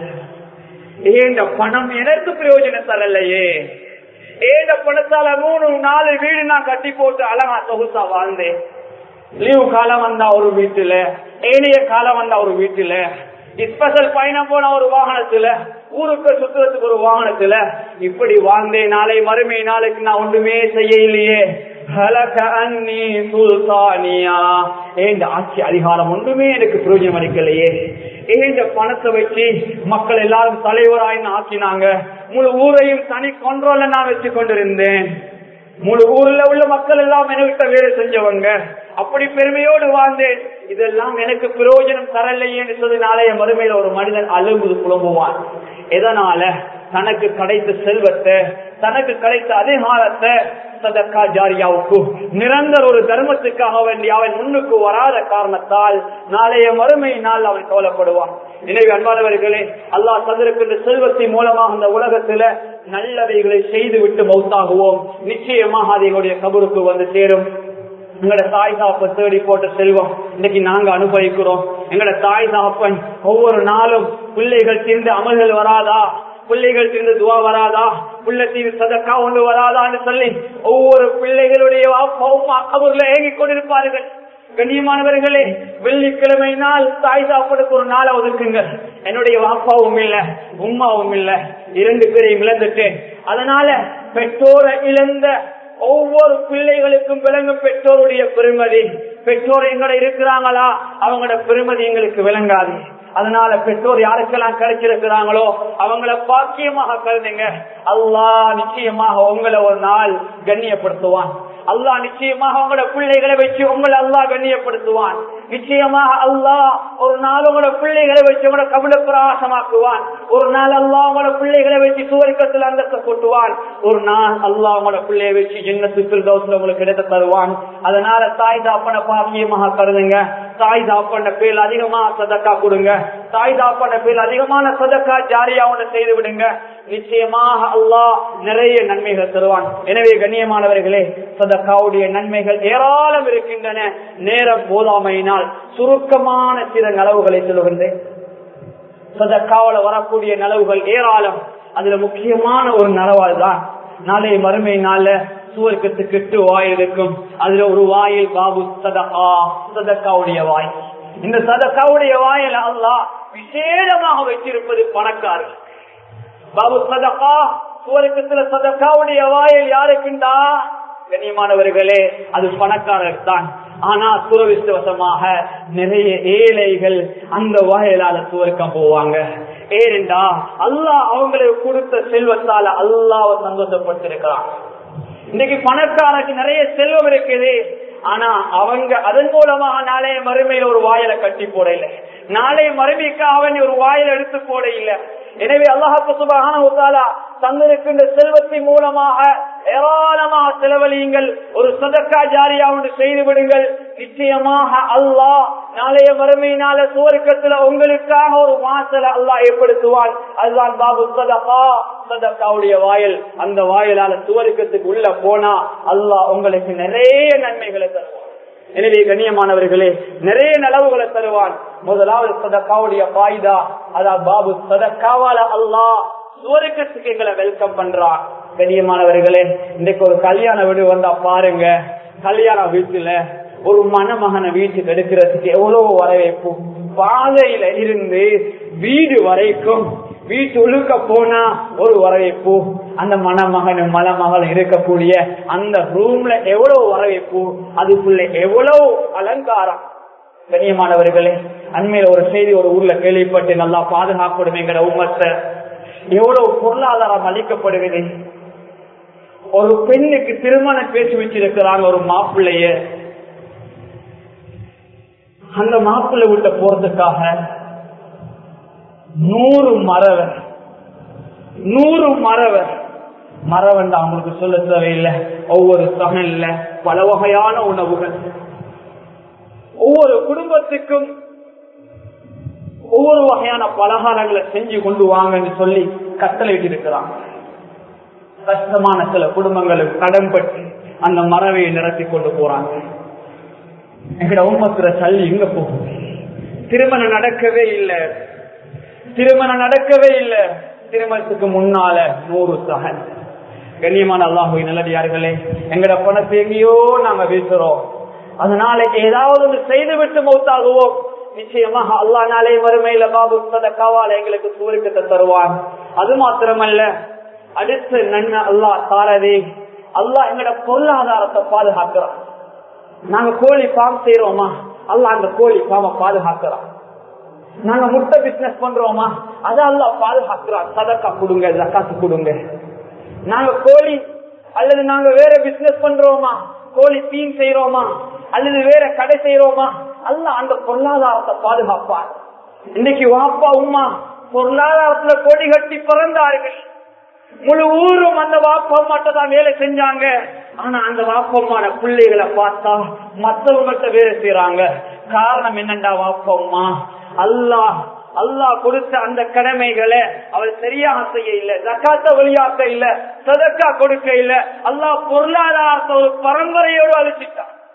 ஏண்ட பணம் எனக்கு பிரயோஜனம் தரலையே ஏண்ட பணத்தால மூணு நாலு வீடு நான் கட்டி போட்டு அழகா சொகுசா வாழ்ந்தேன் லீவு காலம் வந்தா ஒரு வீட்டுல ஏனைய காலம் வந்தா ஒரு வீட்டுல ஸ்பெஷல் பயணம் போன ஒரு வாகனத்துல ஊருக்கு சுத்துறதுக்கு ஒரு வாகனத்துல இப்படி வாழ்ந்தேன் நாளை மறுமை நாளைக்கு நான் ஒன்றுமே செய்ய இல்லையே ஆட்சி அதிகாரம் ஒன்றுமே எனக்கு பிரயோஜனம் அளிக்கலையே ஏந்த பணத்தை வச்சு மக்கள் எல்லாரும் தலைவராயின்னு ஆக்கினாங்க முழு ஊரையும் தனி கொண்டோல நான் வச்சு கொண்டிருந்தேன் முழு ஊர்ல உள்ள மக்கள் எல்லாம் என்கிட்ட வேலை செஞ்சவங்க அப்படி பெருமையோடு வாழ்ந்தேன் இதெல்லாம் எனக்கு பிரயோஜனம் தரலையேன்னு சொல்லி நாளைய மறுமையில ஒரு மனிதன் அழும்புது புலம்புவான் எதனால தனக்கு கிடைத்த செல்வத்தை தனக்கு கிடைத்த அதிகாரத்தை சதக்கா ஜாரியாவுக்கு நிரந்தர ஒரு தர்மத்துக்காக வேண்டி அவன் முன்னுக்கு வராத காரணத்தால் நாளைய மறுமை நாள் அவன் கவலைப்படுவான் எனவே அன்பானவர்களே அல்லாஹ் தந்திருக்கின்ற செல்வத்தின் மூலமாக அந்த உலகத்துல நல்லவைகளை செய்து விட்டு மௌத்தாகுவோம் நிச்சயமாக அதை எங்களுடைய கபருக்கு வந்து சேரும் எங்களோட தாய் சாப்ப தேடி போட்ட செல்வம் இன்னைக்கு நாங்க அனுபவிக்கிறோம் எங்களோட தாய் சாப்பன் ஒவ்வொரு நாளும் பிள்ளைகள் தீர்ந்து அமல்கள் வராதா பிள்ளைகள் தீர்ந்து துவா வராதா பிள்ளை தீர்ந்து சதக்கா ஒன்று வராதான்னு சொல்லி ஒவ்வொரு பிள்ளைகளுடைய அவர்களை ஏங்கிக் கொண்டிருப்பார்கள் கண்ணியமானவர்களே வெள்ளிக்கிழமை நாள் தாய் சாப்பிடுக்கு ஒரு நாளை ஒதுக்குங்க என்னுடைய வாப்பாவும் இல்ல உமாவும் இல்ல இரண்டு பேரையும் இழந்துட்டேன் அதனால பெற்றோரை இழந்த ஒவ்வொரு பிள்ளைகளுக்கும் விளங்கும் பெற்றோருடைய பெருமதி பெற்றோர் எங்கட இருக்கிறாங்களா அவங்களோட பெருமதி எங்களுக்கு விளங்காது அதனால பெற்றோர் யாருக்கெல்லாம் கிடைச்சிருக்கிறாங்களோ அவங்கள பாக்கியமாக கருதுங்க அல்லாஹ் நிச்சயமாக உங்களை ஒரு நாள் கண்ணியப்படுத்துவான் அல்லாஹ் நிச்சயமாக உங்களோட பிள்ளைகளை வச்சு உங்களை அல்லாஹ் கண்ணியப்படுத்துவான் நிச்சயமாக அல்லாஹ் ஒரு நாள் உங்களோட பிள்ளைகளை வச்சு உங்களோட கபில பிரகாசமாக்குவான் ஒரு நாள் அல்லாஹ் உங்களோட பிள்ளைகளை வச்சு சுவர்க்கத்தில் அந்தஸ்து கொட்டுவான் ஒரு நாள் அல்லாஹ் உங்களோட பிள்ளையை வச்சு ஜின்னத்துக்குள் தோசல உங்களுக்கு கிடைத்து தருவான் அதனால தாய் தாப்பன பாக்கியமாக கருதுங்க தாய் தாப்பன பேர் அதிகமா சதக்கா கொடுங்க தாய் தாப்பன பேர் அதிகமான சதக்கா ஜாரியா ஒன்று செய்து விடுங்க நிச்சயமாக அல்லாஹ் நிறைய நன்மைகள் தருவான் எனவே கண்ணியமானவர்களே சதக்காவுடைய நன்மைகள் ஏராளம் இருக்கின்றன நேரம் போதாமையினால் சுருக்கமான சில நலவுகளை சொல்லுகின்றேன் சதக்காவில வரக்கூடிய நலவுகள் ஏராளம் அதுல முக்கியமான ஒரு நலவால் தான் நாளைய மறுமை நாள்ல சுவர்க்கத்துக்கு எட்டு வாய் இருக்கும் அதுல ஒரு வாயில் பாபு சதகா சதக்காவுடைய வாய் இந்த சதக்காவுடைய வாயில அல்லாஹ் விசேடமாக வச்சிருப்பது பணக்காரர் பாபு சதகா சுவர்க்கத்துல சதக்காவுடைய வாயில் யாருக்குண்டா கண்ணியமானவர்களே அது பணக்காரர் தான் ஆனா துரவிசுவசமாக நிறைய ஏழைகள் அந்த வாயிலால சுவர்க்கம் போவாங்க ஏனென்றா அல்லாஹ் அவங்களுக்கு கொடுத்த செல்வத்தால அல்லாஹ் சந்தோஷப்பட்டிருக்கிறான் இன்னைக்கு பணக்காரருக்கு நிறைய செல்வம் இருக்குது ஆனா அவங்க அதன் மூலமாக நாளைய மறுமையில ஒரு வாயில கட்டி போட இல்லை நாளைய மறுமைக்கு அவன் ஒரு வாயில எடுத்து போட இல்லை எனவே அல்லாஹு சுபகான தந்திருக்கின்ற செல்வத்தின் மூலமாக ஏராளமாக செலவழியுங்கள் ஒரு சதக்கா ஜாரியா ஒன்று செய்து விடுங்கள் நிச்சயமாக அல்லாஹ் நாளைய மறுமையினால சுவர்க்கத்துல உங்களுக்காக ஒரு வாசலை அல்லாஹ் ஏற்படுத்துவான் அதுதான் பாபு சதகா சதக்காவுடைய வாயில் அந்த வாயிலால சுவர்க்கத்துக்கு உள்ள போனா அல்லாஹ் உங்களுக்கு நிறைய நன்மைகளை தருவான் எனவே கண்ணியமானவர்களே நிறைய நலவுகளை தருவான் முதலாவது சதக்காவுடைய பாய்தா அதான் பாபு சதக்காவால அல்லாஹ் சுவர்க்கத்துக்கு எங்களை வெல்கம் பண்றான் கண்ணியமானவர்களே இன்றைக்கு ஒரு கல்யாண வீடு வந்தா பாருங்க கல்யாண வீட்டுல ஒரு மணமகனை வீட்டுக்கு எடுக்கிறதுக்கு எவ்வளவு வரவேற்பு பாதையில இருந்து வீடு வரைக்கும் வீட்டு உழுக்க போனா ஒரு வரவேற்பு அந்த மணமகனும் மணமகளும் இருக்கக்கூடிய அந்த ரூம்ல எவ்வளவு வரவேற்பு அதுக்குள்ள எவ்வளவு அலங்காரம் கண்ணியமானவர்களே அண்மையில ஒரு செய்தி ஒரு ஊர்ல கேள்விப்பட்டு நல்லா பாதுகாப்படுமேங்கிற உமத்தை எவ்வளவு பொருளாதாரம் அளிக்கப்படுகிறது ஒரு பெண்ணுக்கு திருமணம் பேசி வச்சிருக்கிறாங்க ஒரு மாப்பிள்ளைய அந்த மாப்பிள்ளை விட்ட போறதுக்காக நூறு மரவர் நூறு மரவர் மரவன் அவங்களுக்கு சொல்ல தேவையில்லை ஒவ்வொரு சகன்ல பல வகையான உணவுகள் ஒவ்வொரு குடும்பத்துக்கும் ஒவ்வொரு வகையான பலகாரங்களை செஞ்சு கொண்டு வாங்கன்னு சொல்லி கட்டளையிட்டு இருக்கிறாங்க கஷ்டமான சில குடும்பங்களும் கடன் பட்டு அந்த மரவையை நிரப்பி கொண்டு போறாங்க எங்கட உண்மத்துல சல்லி எங்க போகும் திருமணம் நடக்கவே இல்லை திருமணம் நடக்கவே இல்லை திருமணத்துக்கு முன்னால நூறு சகன் கண்ணியமான அல்லாஹு நல்லடியார்களே எங்கட பணத்தை எங்கேயோ நாங்க வீசுறோம் அதனால ஏதாவது ஒன்று செய்து விட்டு மௌத்தாகுவோம் நிச்சயமாக அல்லா நாளே வறுமையில பாபு சதக்காவால எங்களுக்கு சூரியத்தை தருவான் அது மாத்திரமல்ல அடுத்த நன்மை அல்லாஹ் தாரதே அல்லாஹ் எங்கட பொருளாதாரத்தை பாதுகாக்கிறான் நாங்க கோழி ஃபார்ம் செய்யறோமா அல்லாஹ் அந்த கோழி ஃபார்ம பாதுகாக்கிறான் நாங்க முட்டை பிசினஸ் பண்றோமா அத அல்லா பாதுகாக்கிறான் சதக்கா கொடுங்க ஜக்காத்து கொடுங்க நாங்க கோழி அல்லது நாங்க வேற பிசினஸ் பண்றோமா கோழி தீன் செய்யறோமா அல்லது வேற கடை செய்யறோமா அல்ல அந்த பொருளாதாரத்தை பாதுகாப்பார் இன்னைக்கு வாப்பா உமா பொருளாதாரத்துல கொடி கட்டி பிறந்தார்கள் முழு ஊரும் அந்த வாப்பம்மாட்ட தான் வேலை செஞ்சாங்க ஆனா அந்த வாப்பம்மான பிள்ளைகளை பார்த்தா மற்றவங்கள்ட்ட வேலை செய்யறாங்க காரணம் என்னண்டா வாப்பம்மா அல்லாஹ் அல்லாஹ் கொடுத்த அந்த கடமைகளை அவள் சரியாக செய்ய இல்ல ஜக்காத்த வழியாக்க இல்ல சதக்கா கொடுக்க இல்ல அல்லாஹ் பொருளாதாரத்தை ஒரு பரம்பரையோடு அழிச்சிட்டான்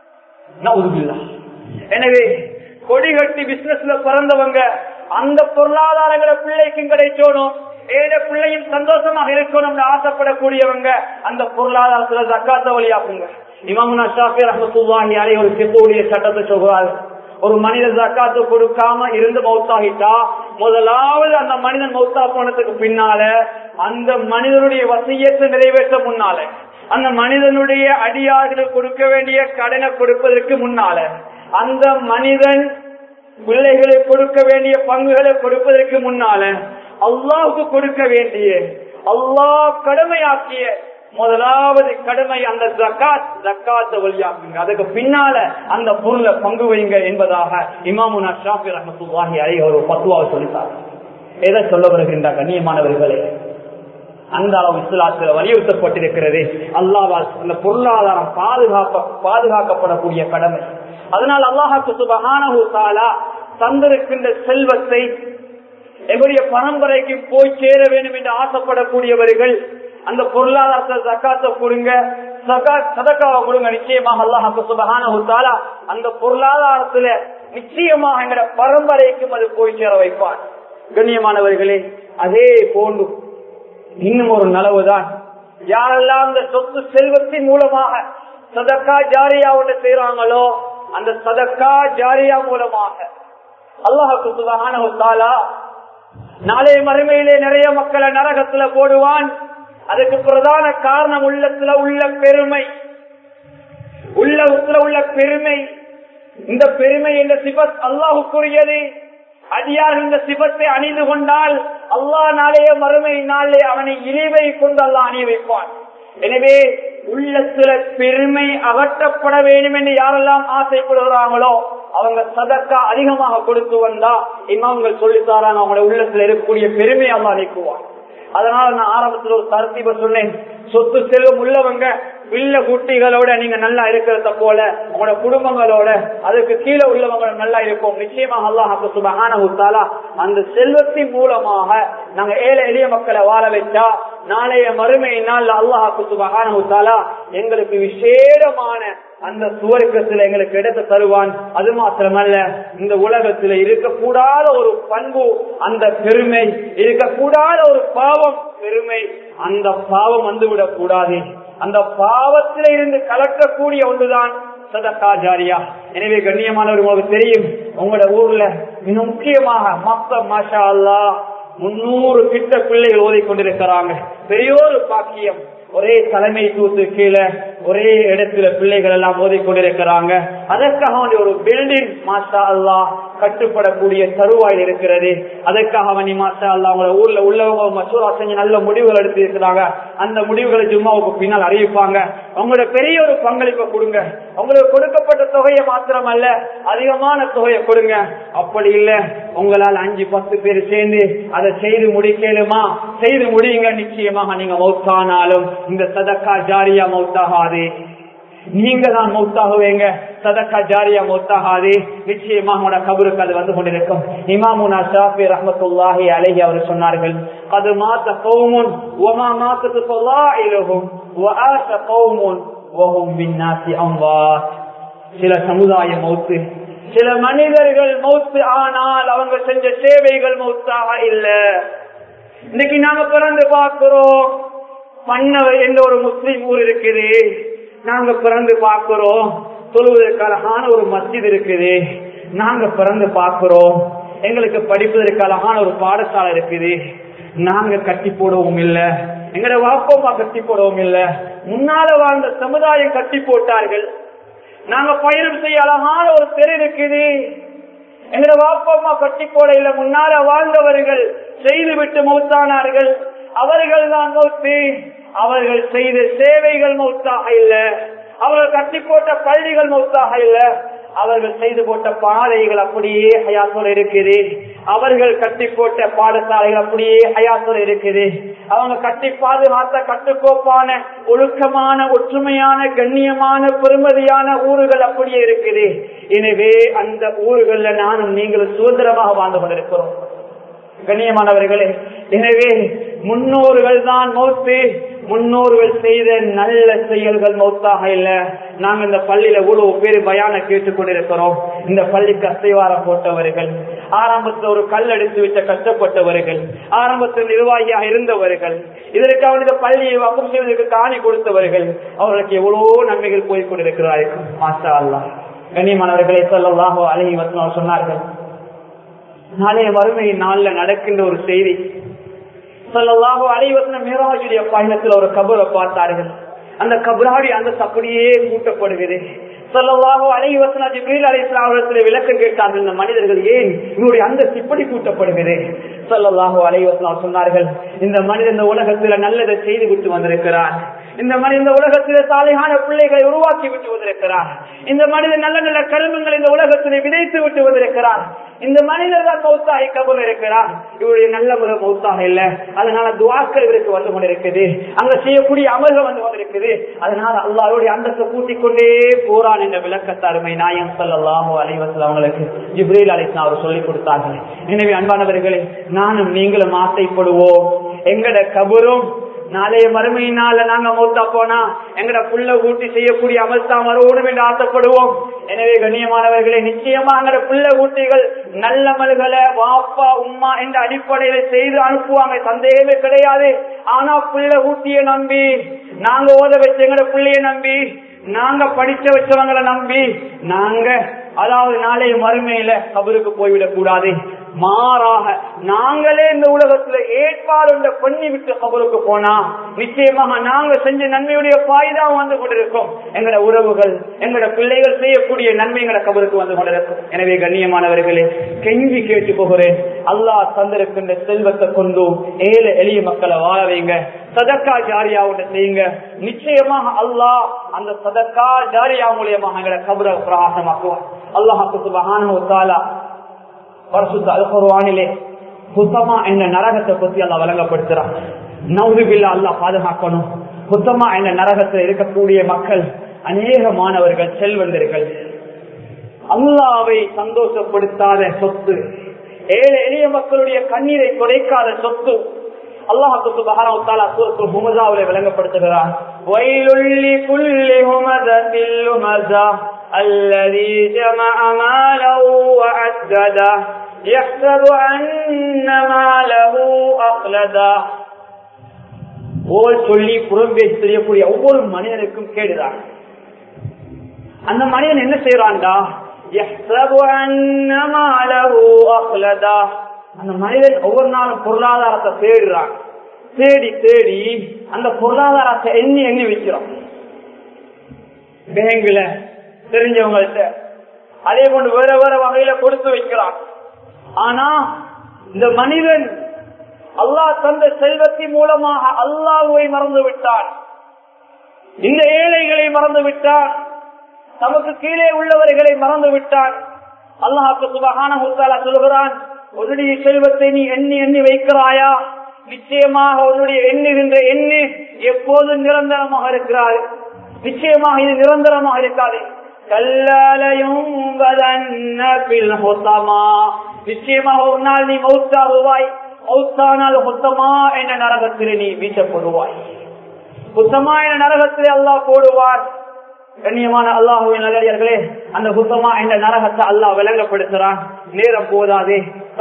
நவுதுபில்லா எனவே கொடி கட்டி பிசினஸ்ல பிறந்தவங்க அந்த பொருளாதாரங்களை பிள்ளைக்கும் கிடைச்சோனும் ஏழை பிள்ளையும் சந்தோஷமாக இருக்கணும்னு ஆசைப்படக்கூடியவங்க அந்த பொருளாதாரத்துல ஜக்காத்த வழியாக்குங்க இமாமுனா ஷாஃபி ரஹமத்துல்லாஹி அலை ஒரு சிப்போடைய சட்டத்தை சொல்கிறாரு ஒரு மனிதன் ஜக்காத்து கொடுக்காம இருந்து மௌத்தாகிட்டா முதலாவது அந்த மனிதன் மௌத்தா போனதுக்கு பின்னால அந்த மனிதனுடைய வசியத்தை நிறைவேற்ற முன்னால அந்த மனிதனுடைய அடியார்கள் கொடுக்க வேண்டிய கடனை கொடுப்பதற்கு முன்னால அந்த மனிதன் பிள்ளைகளை கொடுக்க வேண்டிய பங்குகளை கொடுப்பதற்கு முன்னால அல்லாவுக்கு கொடுக்க வேண்டிய அல்லாஹ் கடமையாக்கிய முதலாவது கடமை அந்த ஜக்காத் ஜக்காத்த வழியாக்குங்க அதுக்கு பின்னால அந்த பொருளை பங்கு வைங்க என்பதாக இமாமுனா ஷாஃபி ரஹமத்துல்லாஹி அலை ஒரு பத்துவாவை சொல்லித்தார் எதை சொல்ல வருகின்ற கண்ணியமானவர்களே அந்த அளவு இஸ்லாத்தில் வலியுறுத்தப்பட்டிருக்கிறது அல்லாவால் அந்த பொருளாதாரம் பாதுகாப்ப பாதுகாக்கப்படக்கூடிய கடமை அதனால் அல்லாஹாக்கு சுபகானஹு தாலா தந்திருக்கின்ற செல்வத்தை எங்களுடைய பரம்பரைக்கு போய் சேர வேண்டும் என்று ஆசைப்படக்கூடியவர்கள் அந்த பொருளாதாரத்தை சக்காத்தை கொடுங்க சதக்காவை கொடுங்க நிச்சயமாக அல்லாஹாக்கு சுபகானஹு தாலா அந்த பொருளாதாரத்துல நிச்சயமாக எங்களோட பரம்பரைக்கும் அது போய் சேர வைப்பார் கண்ணியமானவர்களே அதே போன்று இன்னும் ஒரு நலவுதான் யாரெல்லாம் அந்த சொத்து செல்வத்தின் மூலமாக சதக்கா ஜாரியா ஒன்று செய்யறாங்களோ அந்த சதக்கா ஜாரியா மூலமாக அல்லாஹுக்கு சுபகான தாலா நாளைய மறுமையிலே நிறைய மக்களை நரகத்துல போடுவான் அதுக்கு பிரதான காரணம் உள்ளத்துல உள்ள பெருமை உள்ளத்துல உள்ள பெருமை இந்த பெருமை என்ற சிபத் அல்லாஹுக்குரியது அடியார் இந்த சிபத்தை அணிந்து கொண்டால் அல்லாஹ் நாளைய மறுமை நாளே அவனை இழிவை கொண்டு அல்லாஹ் அணிய வைப்பான் எனவே உள்ளத்துல பெருமை அகற்றப்பட வேண்டும் என்று யாரெல்லாம் ஆசைப்படுகிறாங்களோ அவங்க சதக்கா அதிகமாக கொடுத்து வந்தா இமாம்கள் சொல்லித்தாராங்க அவங்களோட உள்ளத்துல இருக்கக்கூடிய பெருமை அல்லா நீக்குவான் அதனால நான் ஆரம்பத்துல ஒரு தரத்தீப சொன்னேன் சொத்து செல்வம் உள்ளவங்க பிள்ளை குட்டிகளோட நீங்க நல்லா இருக்கிறத போல உங்களோட குடும்பங்களோட அதுக்கு கீழே உள்ளவங்க நல்லா இருப்போம் நிச்சயமாக அல்லாஹ் சுபகான உத்தாலா அந்த செல்வத்தின் மூலமாக நாங்க ஏழை எளிய மக்களை வாழ வச்சா நாளைய மறுமை நாள் அல்லாஹாக்கு சுபகான உத்தாலா எங்களுக்கு விசேடமான அந்த சுவர்க்கத்தில் எங்களுக்கு இடத்தை தருவான் அது மாத்திரமல்ல இந்த உலகத்தில் இருக்கக்கூடாத ஒரு பண்பு அந்த பெருமை இருக்கக்கூடாத ஒரு பாவம் பெருமை அந்த பாவம் வந்துவிடக் கூடாது அந்த பாவத்தில இருந்து கலக்கக்கூடிய ஒன்றுதான் சதக்கா ஜாரியா எனவே கண்ணியமானவர் உங்களுக்கு தெரியும் உங்களோட ஊர்ல மிக முக்கியமாக மக்க மாஷா அல்லா முன்னூறு கிட்ட பிள்ளைகள் ஓதிக்கொண்டிருக்கிறாங்க பெரியோரு பாக்கியம் ஒரே தலைமை தூத்து கீழே ஒரே இடத்துல பிள்ளைகள் எல்லாம் ஓதிக்கொண்டிருக்கிறாங்க அதற்காக வேண்டிய ஒரு பில்டிங் மாஷா அல்லா கட்டுப்படக்கூடிய தருவாயில் இருக்கிறது அதற்காக வேண்டி மாஷா அல்லா உங்களோட ஊர்ல உள்ளவங்க மசூரா செஞ்சு நல்ல முடிவுகள் எடுத்து இருக்கிறாங்க அந்த முடிவுகளை ஜும்மாவுக்கு பின்னால் அறிவிப்பாங்க உங்களோட பெரிய ஒரு பங்களிப்பை கொடுங்க உங்களுக்கு கொடுக்கப்பட்ட தொகையை மாத்திரமல்ல அதிகமான தொகையை கொடுங்க அப்படி இல்ல உங்களால் அஞ்சு பத்து பேர் சேர்ந்து அதை செய்து முடிக்கலுமா செய்து முடியுங்க நிச்சயமாக நீங்க மௌத்தானாலும் இந்த சதக்கா ஜாரியா மௌத்தாகாது நீங்க தான் மௌத்தாகுவீங்க சதக்கா ஜாரியா மௌத்தாகாது நிச்சயமாக உங்களோட கபருக்கு அது வந்து கொண்டிருக்கும் இமாமுனா ஷாஃபி ரஹமத்துல்லாஹி அலைஹி அவர் சொன்னார்கள் அது மாத்த கௌமுன் ஒமா மாத்தத்து தொல்லாயிலகும் وآش قوم وهم بالناس أموات சில சமுதாய மௌத்து சில மனிதர்கள் மௌத்து ஆனால் அவங்க செஞ்ச சேவைகள் மௌத்தாக இல்ல இன்னைக்கு நாங்க பிறந்து பார்க்கிறோம் பண்ணவை என்ற ஒரு முஸ்லீம் ஊர் இருக்குது நாங்க பிறந்து பார்க்கிறோம் தொழுவதற்கு அழகான ஒரு மஸ்ஜித் இருக்குது நாங்க பிறந்து பார்க்கிறோம் எங்களுக்கு படிப்பதற்கு அழகான ஒரு பாடசாலை இருக்குது நாங்க கட்டி போடவும் இல்ல எங்கட வாப்பமா கட்டி போடவும் இல்ல முன்னால வாழ்ந்த சமுதாயம் கட்டி போட்டார்கள் நாங்க பயணம் செய்ய அழகான ஒரு தெரு இருக்குது எங்கட வாப்பமா கட்டி போட இல்ல முன்னால வாழ்ந்தவர்கள் செய்து விட்டு மௌத்தானார்கள் அவர்கள் தான் மௌத்து அவர்கள் செய்த சேவைகள் மௌத்தாக இல்ல அவர்கள் கட்டி போட்ட பள்ளிகள் மௌத்தாக இல்ல அவர்கள் செய்து போட்ட பாதைகள் அப்படியே ஹயாசோல இருக்குது அவர்கள் கட்டி போட்ட பாடசாலைகள் அப்படியே ஹயாசோல இருக்குது அவங்க கட்டி பாதுகாத்த கட்டுக்கோப்பான ஒழுக்கமான ஒற்றுமையான கண்ணியமான பெருமதியான ஊர்கள் அப்படியே இருக்குது எனவே அந்த ஊர்கள்ல நானும் நீங்களும் சுதந்திரமாக வாழ்ந்து கொண்டிருக்கிறோம் கண்ணியமானவர்களே எனவே முன்னோர்கள் தான் மௌத்து முன்னோர்கள் செய்த நல்ல செயல்கள் மௌத்தாக இல்ல நாங்க இந்த பள்ளியில இவ்வளவு பேர் பயான கேட்டுக் கொண்டிருக்கிறோம் இந்த பள்ளிக்கு அசைவாரம் போட்டவர்கள் ஆரம்பத்தில் ஒரு கல் எடுத்து வச்ச கஷ்டப்பட்டவர்கள் ஆரம்பத்தில் நிர்வாகியாக இருந்தவர்கள் இதற்கு அவர் இந்த பள்ளியை வக்கம் செய்வதற்கு காணி கொடுத்தவர்கள் அவர்களுக்கு எவ்வளவோ நன்மைகள் போய் கொண்டிருக்கிறார்கள் மாஷா அல்லா கண்ணியமானவர்களை சொல்லலாகோ அழகி வசனம் சொன்னார்கள் நாளைய வறுமை நாள்ல நடக்கின்ற ஒரு செய்தி சொல்லலாகோ அலைவசன மேராஜுடைய பயணத்தில் ஒரு கபரை பார்த்தார்கள் அந்த கபராடி அந்த அப்படியே கூட்டப்படுகிறது சொல்லலாகோ அலைவசன ஜிப்ரீல் அலைஸ்லாவரத்தில் விளக்கம் கேட்டார்கள் இந்த மனிதர்கள் ஏன் இவருடைய அந்த இப்படி கூட்டப்படுகிறது சொல்லலாகோ அலைவசனா சொன்னார்கள் இந்த மனிதன் இந்த உலகத்துல நல்லதை செய்து விட்டு வந்திருக்கிறார் இந்த மனிதன் இந்த உலகத்தில சாலையான பிள்ளைகளை உருவாக்கி விட்டு வந்திருக்கிறார் இந்த மனிதன் நல்ல நல்ல கருமங்கள் இந்த உலகத்திலே விதைத்து விட்டு வந்திருக்கிறார் இந்த மனிதர் தான் மௌத்தாகி கபல் இருக்கிறார் இவருடைய நல்ல முறை மௌத்தாக இல்ல அதனால துவாக்கள் இவருக்கு வந்து கொண்டிருக்குது அங்க செய்யக்கூடிய அமல்கள் வந்து கொண்டிருக்குது அதனால அல்லாருடைய அந்தத்தை கூட்டிக் கொண்டே போறான் என்ற விளக்கத்தை அருமை நாயம் சொல்லலாமோ அலைவசல் அவங்களுக்கு ஜிப்ரீல் அலிஸ்லாம் அவர் சொல்லிக் கொடுத்தார்கள் எனவே அன்பானவர்களே நானும் நீங்களும் ஆசைப்படுவோம் எங்கட கபரும் நாளைய மறுமையினால நாங்க மௌத்தா போனா எங்கட புள்ள ஊட்டி செய்யக்கூடிய அமல்தா மறுவோடும் என்று ஆசைப்படுவோம் எனவே கண்ணியமானவர்களே நிச்சயமா எங்கட புள்ள ஊட்டிகள் நல்ல மல்களை வாப்பா உம்மா என்ற அடிப்படையில செய்து அனுப்புவாங்க சந்தேகமே கிடையாது ஆனா புள்ள ஊட்டிய நம்பி நாங்க ஓத வச்ச எங்கட பிள்ளைய நம்பி நாங்க படிச்ச வச்சவங்களை நம்பி நாங்க அதாவது நாளைய மறுமையில கபருக்கு போய்விடக் கூடாது மாறாக நாங்களே இந்த உலகத்துல ஏற்பாடு பண்ணி விட்டு கபருக்கு போனா நிச்சயமாக நாங்க செஞ்ச நன்மையுடைய பாய்தான் வந்து கொண்டிருக்கும் எங்கட உறவுகள் எங்கட பிள்ளைகள் செய்யக்கூடிய நன்மைகளை கபருக்கு வந்து கொண்டிருக்கும் எனவே கண்ணியமானவர்களே கெஞ்சி கேட்டு போகிறேன் அல்லாஹ் தந்திருக்கின்ற செல்வத்தை கொண்டு ஏழை எளிய மக்களை வாழ வைங்க சதக்கா ஜாரியா ஒன்று செய்யுங்க நிச்சயமாக அல்லாஹ் அந்த சதக்கா ஜாரியா மூலியமாக எங்களை கபர பிரகாசமாக்குவார் அல்லாஹாக்கு சுபகான பரிசுத்த அல்குர்வானிலே புத்தமா என்ற நரகத்தை பத்தி அல்லா வழங்கப்படுத்துறான் நவுதுபில்லா அல்லா பாதுகாக்கணும் புத்தமா என்ற நரகத்தில் இருக்கக்கூடிய மக்கள் அநேக மாணவர்கள் செல்வந்தர்கள் அல்லாவை சந்தோஷப்படுத்தாத சொத்து ஏழை எளிய மக்களுடைய கண்ணீரை குறைக்காத சொத்து அல்லாஹுக்கு சுபஹானஹு சூரத்துல் ஹுமஸாவிலே விளங்கப்படுத்துகிறார் வயலுல்லி குல்லி ஹுமஸத்தில் லுமஸா الذي جمع ماله وعدده يحسب أن ماله أخلده போல் சொல்லி புறம்பே தெரியக்கூடிய ஒவ்வொரு மனிதனுக்கும் கேடுதான் அந்த மனிதன் என்ன செய்யறான்டா அந்த மனிதன் ஒவ்வொரு நாளும் பொருளாதாரத்தை தேடுறான் தேடி தேடி அந்த பொருளாதாரத்தை எண்ணி எண்ணி வைக்கிறோம் பேங்குல தெரிஞ்சவங்கள்ட்ட அதே கொண்டு வேற வேற வகையில கொடுத்து வைக்கிறான் ஆனா இந்த மனிதன் அல்லாஹ் தந்த செல்வத்தின் மூலமாக அல்லாஹுவை மறந்து விட்டான் இந்த ஏழைகளை மறந்து விட்டான் நமக்கு கீழே உள்ளவர்களை மறந்து விட்டான் அல்லாஹாக்கு சுபகான முத்தாலா சொல்கிறான் உன்னுடைய செல்வத்தை நீ எண்ணி எண்ணி வைக்கிறாயா நிச்சயமாக உன்னுடைய எண்ணுகின்ற எண்ணு எப்போதும் நிரந்தரமாக இருக்கிறார் நிச்சயமாக இது நிரந்தரமாக இருக்காது நிச்சயமாக ஒரு நாள் நீ மௌத்தாகுவாய் மௌத்தானால் புத்தமா என்ற நரகத்திலே நீ வீசப்படுவாய் புத்தமா என்ற நரகத்திலே அல்லாஹ் போடுவார் கண்ணியமான அல்லாஹுவின் நல்லடியார்களே அந்த புத்தமா என்ற நரகத்தை அல்லாஹ் விளங்கப்படுத்துறான் நேரம் போதாதே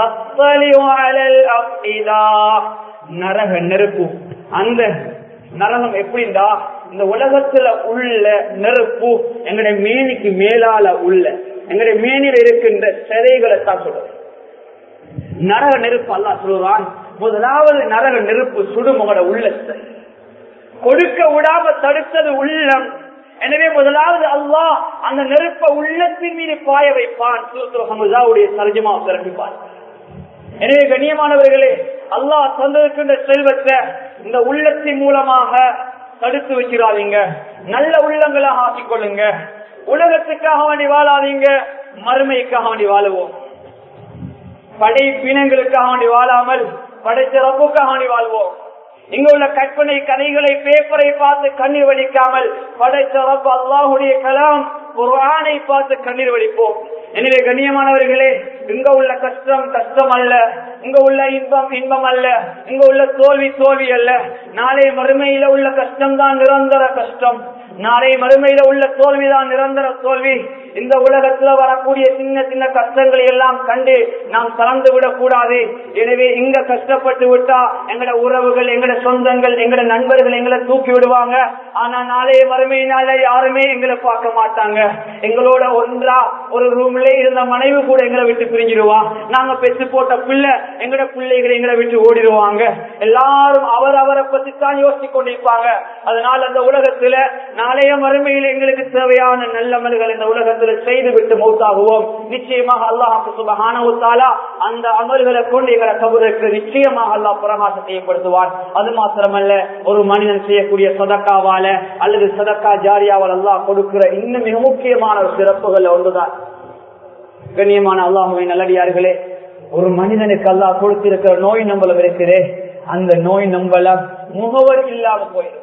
நரக நெருப்பு அந்த நரகம் எப்படின்னா இந்த உலகத்துல உள்ள நெருப்பு எங்களுடைய மேனிக்கு மேலால உள்ள எங்களுடைய மேனில இருக்கின்ற சிறைகளை தான் சொல்றது நரக நெருப்பு அல்லா சொல்லுவான் முதலாவது நரக நெருப்பு சுடும் உங்களோட உள்ளத்தை கொடுக்க விடாம தடுத்தது உள்ளம் எனவே முதலாவது அல்லாஹ் அந்த நெருப்ப உள்ளத்தின் மீது பாய வைப்பான் சூத்திரமுடைய சர்ஜமா பிறப்பிப்பான் எனவே கண்ணியமானவர்களே அல்லாஹ் தந்திருக்கின்ற செல்வத்தை இந்த உள்ளத்தின் மூலமாக தடுத்து வச்சிடாதீங்க நல்ல உள்ளங்களாக ஆக்கிக் கொள்ளுங்க உலகத்துக்காக வேண்டி வாழாதீங்க மறுமைக்காக வேண்டி வாழுவோம் படைப்பினங்களுக்காக வேண்டி வாழாமல் படைச்ச ரப்புக்காக வேண்டி வாழ்வோம் இங்க உள்ள கற்பனை கதைகளை பேப்பரை பார்த்து கண்ணீர் வலிக்காமல் படைத்த ரப்பு அல்லாஹுடைய கலாம் குரானை பார்த்து கண்ணீர் வடிப்போம் எனவே கண்ணியமானவர்களே இங்க உள்ள கஷ்டம் கஷ்டம் அல்ல இங்க உள்ள இன்பம் இன்பம் அல்ல இங்க உள்ள தோல்வி தோல்வி அல்ல நாளை மறுமையில உள்ள கஷ்டம் தான் நிரந்தர கஷ்டம் நாளை மறுமையில உள்ள தோல்விதான் நிரந்தர தோல்வி இந்த உலகத்துல வரக்கூடிய சின்ன சின்ன கஷ்டங்களை எல்லாம் கண்டு நாம் கலந்து விடக் கூடாது எனவே இங்க கஷ்டப்பட்டு விட்டா எங்கட உறவுகள் எங்கட சொந்தங்கள் எங்கட நண்பர்கள் எங்களை தூக்கி விடுவாங்க ஆனா நாளைய மறுமையினால யாருமே எங்களை பார்க்க மாட்டாங்க எங்களோட ஒன்றா ஒரு ரூம்ல இருந்த மனைவி கூட எங்களை விட்டு பிரிஞ்சிடுவா நாங்க பெற்று போட்ட பிள்ளை எங்கட பிள்ளைகளை எங்களை விட்டு ஓடிடுவாங்க எல்லாரும் அவர் அவரை பத்தி தான் யோசிச்சு கொண்டிருப்பாங்க அதனால அந்த உலகத்துல நாளைய மறுமையில் எங்களுக்கு தேவையான நல்லமல்கள் இந்த உலகத்துல செய்து விட்டு மௌத்தாகுவோம் நிச்சயமாக அல்லாஹ் சுபஹானவுத்தாலா அந்த அமல்களை கொண்டு எங்களை கபருக்கு நிச்சயமாக அல்லாஹ் பிரகாசத்தை ஏற்படுத்துவார் அது மாத்திரமல்ல ஒரு மனிதன் செய்யக்கூடிய சதக்காவால அல்லது சதக்கா ஜாரியாவால் அல்லாஹ் கொடுக்கிற இன்னும் மிக முக்கியமான ஒரு சிறப்புகள் ஒன்றுதான் கண்ணியமான அல்லாஹுவின் நல்லடியார்களே ஒரு மனிதனுக்கு அல்லாஹ் கொடுத்திருக்கிற நோய் நம்பலம் இருக்கிறே அந்த நோய் நம்பலம் முகவர் இல்லாம போயிடும்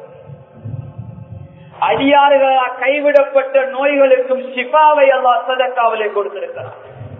அடியார்களால் கைவிடப்பட்ட நோய்களுக்கும் சிபாவை அல்லாஹ் சதக்காவிலே கொடுத்திருக்கிறார்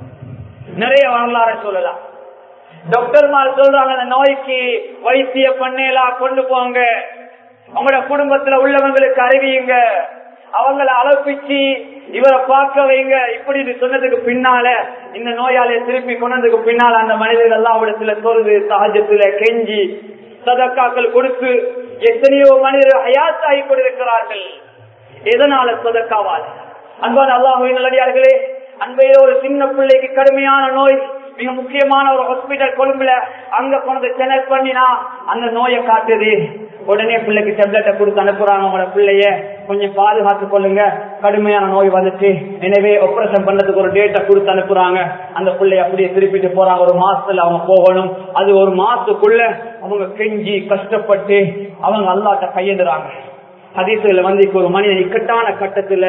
நிறைய வரலாறு சொல்லலாம் டாக்டர்மார் சொல்றாங்க அந்த நோய்க்கு வைத்திய பண்ணையிலா கொண்டு போங்க உங்களோட குடும்பத்துல உள்ளவங்களுக்கு அறிவியுங்க அவங்கள அழப்பிச்சு இவரை பார்க்க வைங்க இப்படி சொன்னதுக்கு பின்னால இந்த நோயாளியை திருப்பி கொண்டதுக்கு பின்னால அந்த மனிதர்கள் எல்லாம் அவடத்துல தொழுது சகஜத்துல கெஞ்சி சதக்காக்கள் கொடுத்து எத்தனையோ மனிதர்கள் ஹயாத்தாகி கொண்டிருக்கிறார்கள் எதனால சதக்காவால் அன்பான அல்லாஹுவின் நல்லடியார்களே அன்பையில ஒரு சின்ன பிள்ளைக்கு கடுமையான நோய் மிக முக்கியமான ஒரு ஹாஸ்பிட்டல் கொழும்புல அங்க கொண்டு செனல் பண்ணினா அந்த நோயை காட்டுது உடனே பிள்ளைக்கு டெப்லெட்டை கொடுத்து அனுப்புறாங்க உங்களோட பிள்ளைய கொஞ்சம் பாதுகாத்து கொள்ளுங்க கடுமையான நோய் வந்துச்சு எனவே ஆபரேஷன் பண்ணதுக்கு ஒரு டேட்டை கொடுத்து அனுப்புறாங்க அந்த பிள்ளைய அப்படியே திருப்பிட்டு போறாங்க ஒரு மாசத்துல அவங்க போகணும் அது ஒரு மாசத்துக்குள்ள அவங்க கெஞ்சி கஷ்டப்பட்டு அவங்க அல்லாட்ட கையெழுறாங்க ஹதீசுல வந்து இப்ப ஒரு மனிதன் இக்கட்டான கட்டத்துல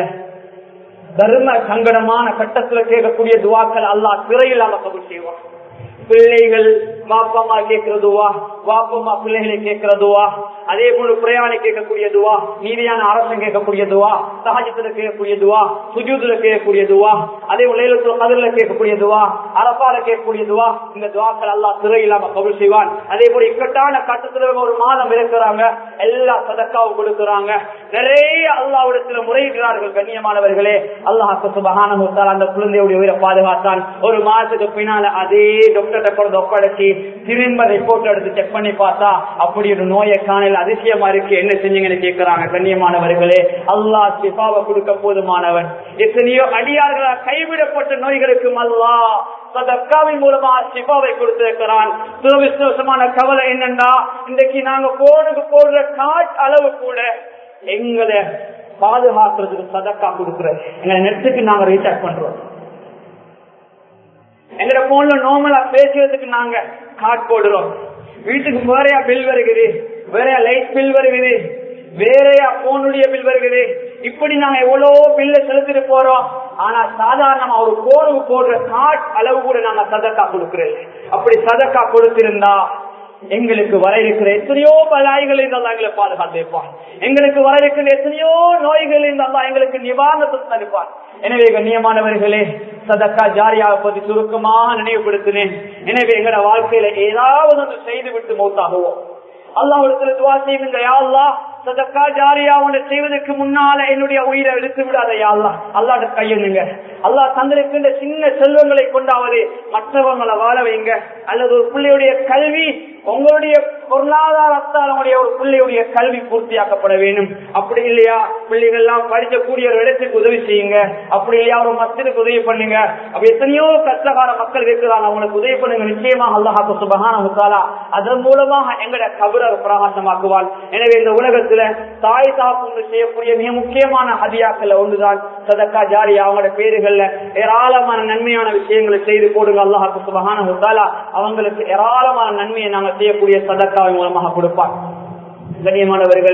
தர்ம சங்கடமான கட்டத்துல கேட்கக்கூடிய துவாக்கள் அல்லாஹ் திரையில்லாம கபூல் செய்வான் பிள்ளைகள் வாப்பம்மா கேட்கிறதுவா வாப்பம்மா பிள்ளைகளை கேட்கிறதுவா அதே போல பிரயாணி கேட்கக்கூடியதுவா நீதியான அரசன் கேட்கக்கூடியதுவா சகாஜத்துல கேட்கக்கூடியதுவா சுஜூதுல கேட்கக்கூடியதுவா அதே போல லைலத்துல கதிரில கேட்கக்கூடியதுவா அரப்பால கேட்கக்கூடியதுவா இந்த துவாக்கள் எல்லாம் திரை இல்லாம கபுல் செய்வான் அதே போல இக்கட்டான கட்டத்துல ஒரு மாதம் இருக்கிறாங்க எல்லா சதக்காவும் கொடுக்கிறாங்க நிறைய அல்லாவிடத்துல முறையிடுறார்கள் கண்ணியமானவர்களே அல்லாஹ் சுபகான அந்த குழந்தையுடைய உயிரை பாதுகாத்தான் ஒரு மாதத்துக்கு பின்னால அதே டாக்டர்கிட்ட கொண்டு ஒப்படைச்சு திரும்ப ரிப்போர்ட் எடுத்து செக் பண்ணி பார்த்தா அப்படி ஒரு நோயை காணல அதிசயமா இருக்கு என்ன செஞ்சீங்கன்னு கேட்கிறாங்க கண்ணியமானவர்களே அல்லாஹ் சிபாவை கொடுக்க போதுமானவன் எத்தனையோ அடியார்களால் கைவிடப்பட்ட நோய்களுக்கும் அல்லாஹ் சதக்காவின் மூலமா சிபாவை கொடுத்திருக்கிறான் துரவிசுவசமான கவலை என்னன்னா இன்றைக்கு நாங்க போனுக்கு போடுற காட் அளவு கூட எங்களை பாதுகாக்கிறதுக்கு சதக்கா கொடுக்கிற எங்களை நெட்டுக்கு நாங்க ரீசார்ஜ் பண்றோம் எங்கட போன்ல நார்மலா பேசுறதுக்கு நாங்க கார்டு போடுறோம் வீட்டுக்கு வேறையா பில் வருகிறது வேறையா லைட் பில் வருகிறது வேறையா போனுடைய பில் வருகிறது இப்படி நாங்க எவ்வளவோ பில்ல செலுத்திட்டு போறோம் ஆனா சாதாரணமா ஒரு போனுக்கு போடுற கார்டு அளவு கூட நாங்க சதக்கா கொடுக்கிறோம் அப்படி சதக்கா கொடுத்திருந்தா எங்களுக்கு வர இருக்கிற எத்தனையோ பலாய்கள் இருந்தால் எங்களை பாதுகாத்திருப்பான் எங்களுக்கு வர இருக்கிற எத்தனையோ நோய்கள் இருந்தால் எங்களுக்கு நிவாரணத்தை தருப்பான் எனவே கண்ணியமானவர்களே சதக்கா ஜாரியாக பற்றி சுருக்கமாக நினைவுபடுத்தினேன் எனவே எங்களோட வாழ்க்கையில ஏதாவது ஒன்று செய்து விட்டு மௌத்தாகுவோம் அல்லாஹ் துவா செய்யுங்க யா அல்லாஹ் சதக்கா ஜாரியா ஒன்று செய்வதற்கு முன்னால என்னுடைய உயிரை எடுத்து விடாத யா அல்லாஹ் அல்லாட கையெழுங்க அல்லாஹ் தந்திருக்கின்ற சின்ன செல்வங்களை கொண்டாவது மற்றவங்களை வாழ வைங்க அல்லது ஒரு பிள்ளையுடைய கல்வி உங்களுடைய பொருளாதாரத்தால் உங்களுடைய ஒரு பிள்ளையுடைய கல்வி பூர்த்தியாக்கப்பட வேண்டும் அப்படி இல்லையா பிள்ளைகள் எல்லாம் படிக்கக்கூடிய ஒரு இடத்துக்கு உதவி செய்யுங்க அப்படி இல்லையா ஒரு மத்திற்கு உதவி பண்ணுங்க அப்ப எத்தனையோ கஷ்டகார மக்கள் இருக்கிறாங்க அவங்களுக்கு உதவி பண்ணுங்க நிச்சயமாக அல்லாஹாக்கு சுபகான முத்தாலா அதன் மூலமாக எங்கட கபர பிரகாசமாக்குவான் எனவே இந்த உலகத்துல தாய் தாப்பு செய்யக்கூடிய மிக முக்கியமான ஹதியாக்கள் ஒன்றுதான் சதக்கா ஜாரி அவங்களோட பேருகள்ல ஏராளமான நன்மையான விஷயங்களை செய்து போடுங்க அல்லாஹாக்கு சுபகான முத்தாலா அவங்களுக்கு ஏராளமான நன்மையை நாங்கள் செய்யக்கூடிய சதக்காவின் மூலமாக கொடுப்பார் கண்ணியமானவர்களே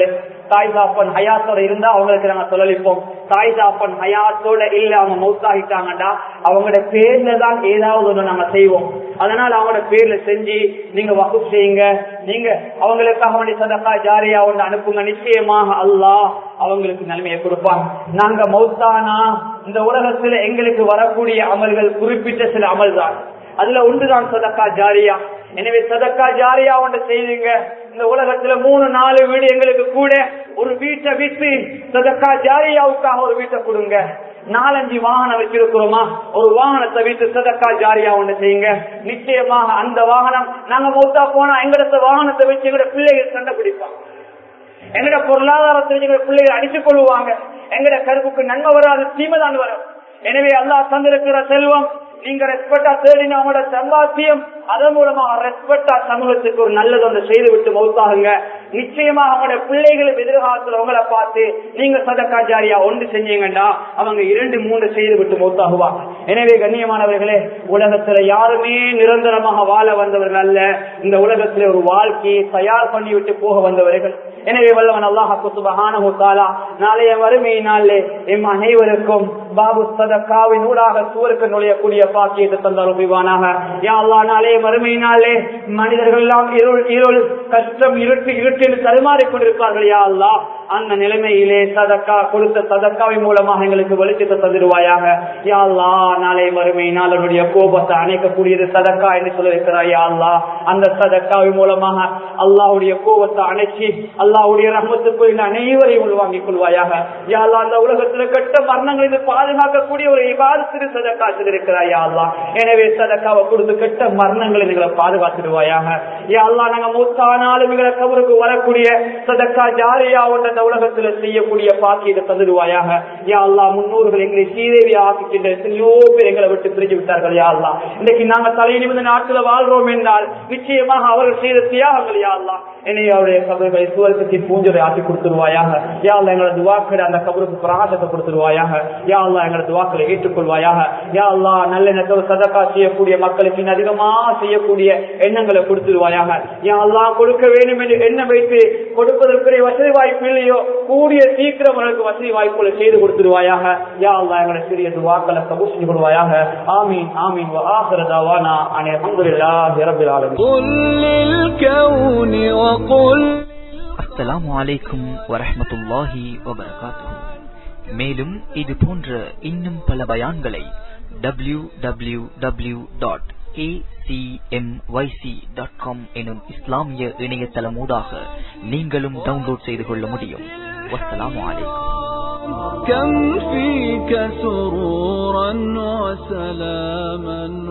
தாய் சாப்பன் ஹயாத்தோட இருந்தா அவங்களுக்கு நாங்க சொல்லலிப்போம் தாய் சாப்பன் ஹயாத்தோட இல்ல அவங்க மௌத்தாகிட்டாங்கடா அவங்களோட பேர்ல தான் ஏதாவது ஒண்ணு நாங்க செய்வோம் அதனால அவங்களோட பேர்ல செஞ்சு நீங்க வகுப்பு செய்யுங்க நீங்க அவங்களுக்காக வேண்டிய சதக்கா ஜாரியா ஒன்று அனுப்புங்க நிச்சயமாக அல்லாஹ் அவங்களுக்கு நன்மையை கொடுப்பாங்க நாங்க மௌத்தானா இந்த உலகத்துல எங்களுக்கு வரக்கூடிய அமல்கள் குறிப்பிட்ட சில அமல் தான் அதுல ஒன்றுதான் சதக்கா ஜாரியா எனவே சதக்கா ஜாரியா ஒன்று செய்யுங்க இந்த உலகத்துல மூணு நாலு வீடு எங்களுக்கு கூட ஒரு வீட்டை வித்து சதக்கா ஜாரியாவுக்காக ஒரு வீட்டை கொடுங்க நாலஞ்சு வாகனம் வச்சிருக்கிறோமா ஒரு வாகனத்தை வித்து சதக்கா ஜாரியா ஒன்று செய்யுங்க நிச்சயமாக அந்த வாகனம் நாங்க மௌத்தா போனா எங்கட வாகனத்தை வச்சு எங்கட பிள்ளைகள் சண்டை பிடிப்பாங்க எங்கட பொருளாதாரத்தை வச்சு எங்க பிள்ளைகள் அடித்துக் கொள்வாங்க எங்கட கருப்புக்கு நன்மை வராது தீமை தான் வரும் எனவே அல்லாஹ் தந்திருக்கிற செல்வம் நீங்க ரெஸ்பெக்டா தேடின அவங்களோட சம்பாத்தியம் அதன் மூலமாக ரெஸ்பெக்டா சமூகத்துக்கு ஒரு நல்லது ஒன்று செய்து விட்டு மௌத்தாகுங்க நிச்சயமாக அவங்களோட பிள்ளைகளும் எதிர்காலத்தில் உங்களை பார்த்து நீங்க சதக்கா ஜாரியா ஒன்று செஞ்சீங்கன்னா அவங்க இரண்டு மூன்று செய்து விட்டு மௌத்தாகுவாங்க எனவே கண்ணியமானவர்களே உலகத்துல யாருமே நிரந்தரமாக வாழ வந்தவர்கள் அல்ல இந்த உலகத்துல ஒரு வாழ்க்கையை தயார் பண்ணி விட்டு போக வந்தவர்கள் எனவே வல்லவன் அல்லாஹு சுபஹானஹு தஆலா நாளைய வறுமை நாளிலே எம் அனைவருக்கும் பாபு சதக்காவின் ஊடாக சூருக்கு நுழையக்கூடிய பாக்கியத்தை தந்தாலும் புரிவானாக யா அல்லாஹ் நாளைய வறுமை நாளிலே மனிதர்கள் எல்லாம் இருள் இருள் கஷ்டம் இருட்டு இருட்டில் தடுமாறிக் கொண்டிருப்பார்கள் யா அல்லாஹ் அந்த நிலைமையிலே சதக்கா கொடுத்த சதக்காவின் மூலமாக எங்களுக்கு வெளிச்சத்தை தந்துடுவாயாக யா அல்லாஹ் நாளை மறுமை நாளனுடைய கோபத்தை அணைக்கக்கூடியது சதக்கா என்று சொல்லியிருக்கிறாய் யா அல்லாஹ் அந்த சதக்காவின் மூலமாக அல்லாஹ்வுடைய கோபத்தை அணைச்சி அல்லாஹ்வுடைய ரஹமத்துக்குள் இந்த அனைவரையும் உள்வாங்கிக் கொள்வாயாக யா அல்லாஹ் அந்த உலகத்தில் கெட்ட மரணங்களில் பாதுகாக்கக்கூடிய ஒரு இபாதத்திற்கு சதக்கா இருக்கிறாய் யா அல்லாஹ் எனவே சதக்காவை கொடுத்து கெட்ட மரணங்களை எங்களை பாதுகாத்துடுவாயாக யா அல்லாஹ் நாங்க மூத்தானாலும் எங்களை கபருக்கு வரக்கூடிய சதக்கா ஜாரியா ஒன்று அந்த உலகத்துல செய்யக்கூடிய பாக்கியத்தை தந்துடுவாயாக யா அல்லாஹ் முன்னோர்கள் எங்களை சீதேவி ஆக்கிக்கின்ற எத்தனையோ பேர் எங்களை விட்டு பிரிஞ்சு விட்டார்கள் யா அல்லாஹ் இன்னைக்கு நாங்க தலை நிமிந்த நாட்டுல வாழ்றோம் என்றால் நிச்சயமாக அவர்கள் செய்த தியாகங்கள் யா அல்லாஹ் என்னை அவருடைய கபர்களை சுவர்க்கத்தின் பூஞ்சலை ஆக்கி கொடுத்துருவாயாக யா அல்லா எங்களோட துவாக்களை அந்த கபருக்கு பிராசத்தை கொடுத்துருவாயாக யா அல்லா எங்களோட துவாக்களை ஏற்றுக்கொள்வாயாக யா அல்லா நல்ல எண்ணத்தோடு சதக்கா செய்யக்கூடிய மக்களுக்கு இன்னும் அதிகமா செய்யக்கூடிய எண்ணங்களை கொடுத்துருவாயாக யா அல்லா கொடுக்க வேண்டும் என்று எண்ணம் வைத்து கொடுப்பதற்குரிய வசதி வாய்ப்பு இல்லையோ கூடிய சீக்கிரம் அவர்களுக்கு வசதி வாய்ப்புகளை செய்து கொடுத்துருவாயாக யா அல்லா எங்களோட சிறிய துவாக்களை கபூர் செஞ்சு கொள்வாயாக ஆமீன் ஆமீன் ஆசிரதாவானா அனே அல்ஹம்துலில்லாஹி ரப்பில் ஆலமீன் قل للكون وقل அஸ்ஸலாமு அலைக்கும் வரஹ்மத்துல்லாஹி வபரகாத்துஹு மேலும் இது போன்ற இன்னும் பல பயான்களை W W W dot dot com எனும் இஸ்லாமிய இணையதளம் ஊடாக நீங்களும் டவுன்லோட் செய்து கொள்ள முடியும் வஸ்ஸலாமு அலைக்கும் كم فيك سرورا وسلاما